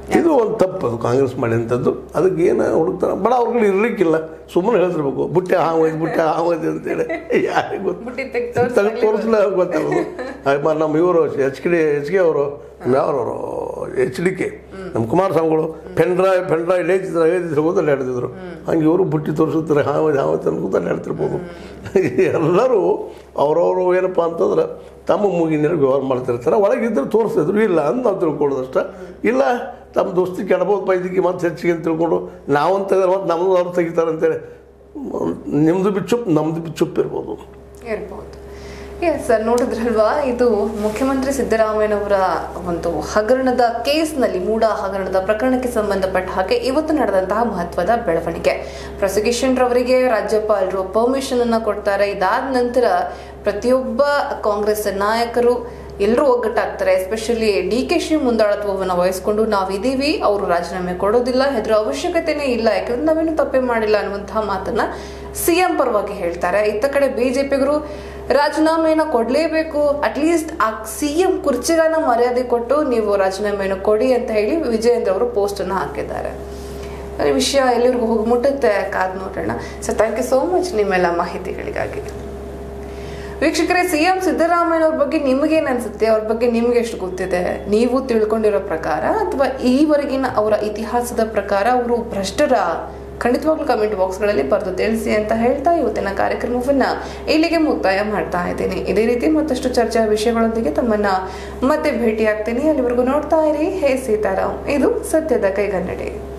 ಇದು ಒಂದು ತಪ್ಪು ಅದು ಕಾಂಗ್ರೆಸ್ ಮಾಡಿದಂಥದ್ದು ಅದಕ್ಕೆ ಏನು ಹುಡುಕ್ತಾರೆ ಬಡ ಅವ್ರುಗಳು ಇರ್ಲಿಕ್ಕಿಲ್ಲ ಸುಮ್ಮನೆ ಹೇಳ್ತಿರ್ಬೇಕು ಬುಟ್ಟೆ ಹಾವೈದು ಬುಟ್ಟೆ ಹಾವೈದು ಅಂತೇಳಿ ಯಾರಿಗೆ ಗೊತ್ತು ಬುಟ್ಟಿ ತೆಗ್ದು ತೆಗೆದು ತೋರಿಸ್ಲೇ ಗೊತ್ತಾಗೋದು ಆಯ್ತು ನಮ್ಮ ಇವರು H K D H K ಅವರು ಯಾರವರು ಎಚ್ ಡಿ ಕೆ ನಮ್ಮ ಕುಮಾರಸ್ವಾಮಿಗಳು ಪೆನ್ ಡ್ರೈವ್ ಪೆನ್ ಡ್ರೈವ್ ಲೇಚಿದ್ರೆ ಐದಿದ್ರೆ ಹೋದ ಅಡ್ಡಾಡ್ತಿದ್ರು ಹಂಗೆ ಇವರು ಬುಟ್ಟಿ ತೋರಿಸುತ್ತಾರೆ ಹಾವೈದು ಹಾವೈದು ಅನ್ಕೋತ ಅಡ್ಡಾಡ್ತಿರ್ಬೋದು ಎಲ್ಲರೂ ಅವ್ರವರು ಏನಪ್ಪ ಅಂತಂದ್ರೆ ತಮ್ಮ ಮೂಗಿನ ವ್ಯವಹಾರ ಮಾಡ್ತಿರ್ತಾರೆ ಒಳಗಿದ್ರೆ ತೋರಿಸ್ತಿದ್ರು ಇಲ್ಲ ಅಂತ ನಾವು ತಿಳ್ಕೊಳ್ಳೋದಷ್ಟ ಇಲ್ಲ ತಮ್ಮ ದೋಸ್ತಿ ಕೆಡಬೋದು ಬೈದಿಗೆ ಮತ್ತೆ ಹೆಚ್ಚಿಗೆ ಅಂತ ತಿಳ್ಕೊಂಡು ನಾವಂತ ಮತ್ತೆ ನಮ್ಮದು ಅವ್ರು ತೆಗಿತಾರೆ ಅಂತೇಳಿ ನಿಮ್ಮದು ಬಿಚ್ಚುಪ್ ನಮ್ಮದು ಬಿಚ್ಚುಪ್ ಇರ್ಬೋದು ಇರ್ಬೋದು ಎಸ್ ಸರ್ ನೋಡಿದ್ರಲ್ವಾ ಇದು ಮುಖ್ಯಮಂತ್ರಿ ಸಿದ್ದರಾಮಯ್ಯನವರ ಒಂದು ಹಗರಣದ ಕೇಸ್ನಲ್ಲಿ ಮೂಡ ಹಗರಣದ ಪ್ರಕರಣಕ್ಕೆ ಸಂಬಂಧಪಟ್ಟ ಹಾಗೆ ಇವತ್ತು ನಡೆದಂತಹ ಮಹತ್ವದ ಬೆಳವಣಿಗೆ ಪ್ರಾಸಿಕ್ಯೂಷನ್ ರವರಿಗೆ ರಾಜ್ಯಪಾಲರು ಪರ್ಮಿಷನ್ ಅನ್ನ ಕೊಡ್ತಾರೆ ಇದಾದ ನಂತರ ಪ್ರತಿಯೊಬ್ಬ ಕಾಂಗ್ರೆಸ್ ನಾಯಕರು ಎಲ್ಲರೂ ಒಗ್ಗಟ್ಟಾಗ್ತಾರೆ ಎಸ್ಪೆಷಲಿ ಡಿ ಕೆ ಶಿ ಮುಂದಾಳತ್ವವನ್ನು ವಹಿಸ್ಕೊಂಡು ನಾವಿದ್ದೀವಿ ಅವರು ರಾಜೀನಾಮೆ ಕೊಡೋದಿಲ್ಲ ಹೆದರ ಅವಶ್ಯಕತೆನೇ ಇಲ್ಲ ಯಾಕಂದ್ರೆ ನಾವೇನು ತಪ್ಪೇ ಮಾಡಿಲ್ಲ ಅನ್ನುವಂತಹ ಮಾತನ್ನ ಸಿಎಂ ಪರವಾಗಿ ಹೇಳ್ತಾರೆ ಇತ್ತ ಕಡೆ ಬಿಜೆಪಿಗರು ರಾಜೀನಾಮೆಯನ್ನು ಕೊಡಲೇಬೇಕು ಅಟ್ಲೀಸ್ಟ್ ಆ ಸಿಎಂ ಕುರ್ಚಿಗಳನ್ನ ಮರ್ಯಾದೆ ಕೊಟ್ಟು ನೀವು ರಾಜೀನಾಮೆಯನ್ನು ಕೊಡಿ ಅಂತ ಹೇಳಿ ವಿಜಯೇಂದ್ರ ಅವರು ಪೋಸ್ಟ್ ಅನ್ನು ಹಾಕಿದ್ದಾರೆ ಈ ವಿಷಯ ಎಲ್ಲಿವರೆಗೂ ಹೋಗಿ ಮುಟ್ಟುತ್ತೆ ಕಾದ್ ನೋಡೋಣ so thank you so much ನಿಮ್ಮೆಲ್ಲ ಮಾಹಿತಿಗಳಿಗಾಗಿ ವೀಕ್ಷಕರೇ ಸಿಎಂ ಸಿದ್ದರಾಮಯ್ಯನವ್ರ ಬಗ್ಗೆ ನಿಮಗೇನು ಅನ್ಸುತ್ತೆ ಅವ್ರ ಬಗ್ಗೆ ನಿಮ್ಗೆ ಎಷ್ಟು ಗೊತ್ತಿದೆ ನೀವು ತಿಳ್ಕೊಂಡಿರೋ ಪ್ರಕಾರ ಅಥವಾ ಈವರೆಗಿನ ಅವರ ಇತಿಹಾಸದ ಪ್ರಕಾರ ಅವರು ಭ್ರಷ್ಟರ ಖಂಡಿತವಾಗ್ಲೂ ಕಮೆಂಟ್ ಬಾಕ್ಸ್ಗಳಲ್ಲಿ ಬರೆದು ತಿಳಿಸಿ ಅಂತ ಹೇಳ್ತಾ ಇವತ್ತಿನ ಕಾರ್ಯಕ್ರಮವನ್ನ ಇಲ್ಲಿಗೆ ಮುಕ್ತಾಯ ಮಾಡ್ತಾ ಇದ್ದೀನಿ ಇದೇ ರೀತಿ ಮತ್ತಷ್ಟು ಚರ್ಚಾ ವಿಷಯಗಳೊಂದಿಗೆ ತಮ್ಮನ್ನ ಮತ್ತೆ ಭೇಟಿ ಆಗ್ತೀನಿ ಅಲ್ಲಿವರೆಗೂ ನೋಡ್ತಾ ಇರಿ ಹೇ ಸೀತಾರಾಮ್ ಇದು ಸತ್ಯದ ಕೈಗನ್ನಡಿ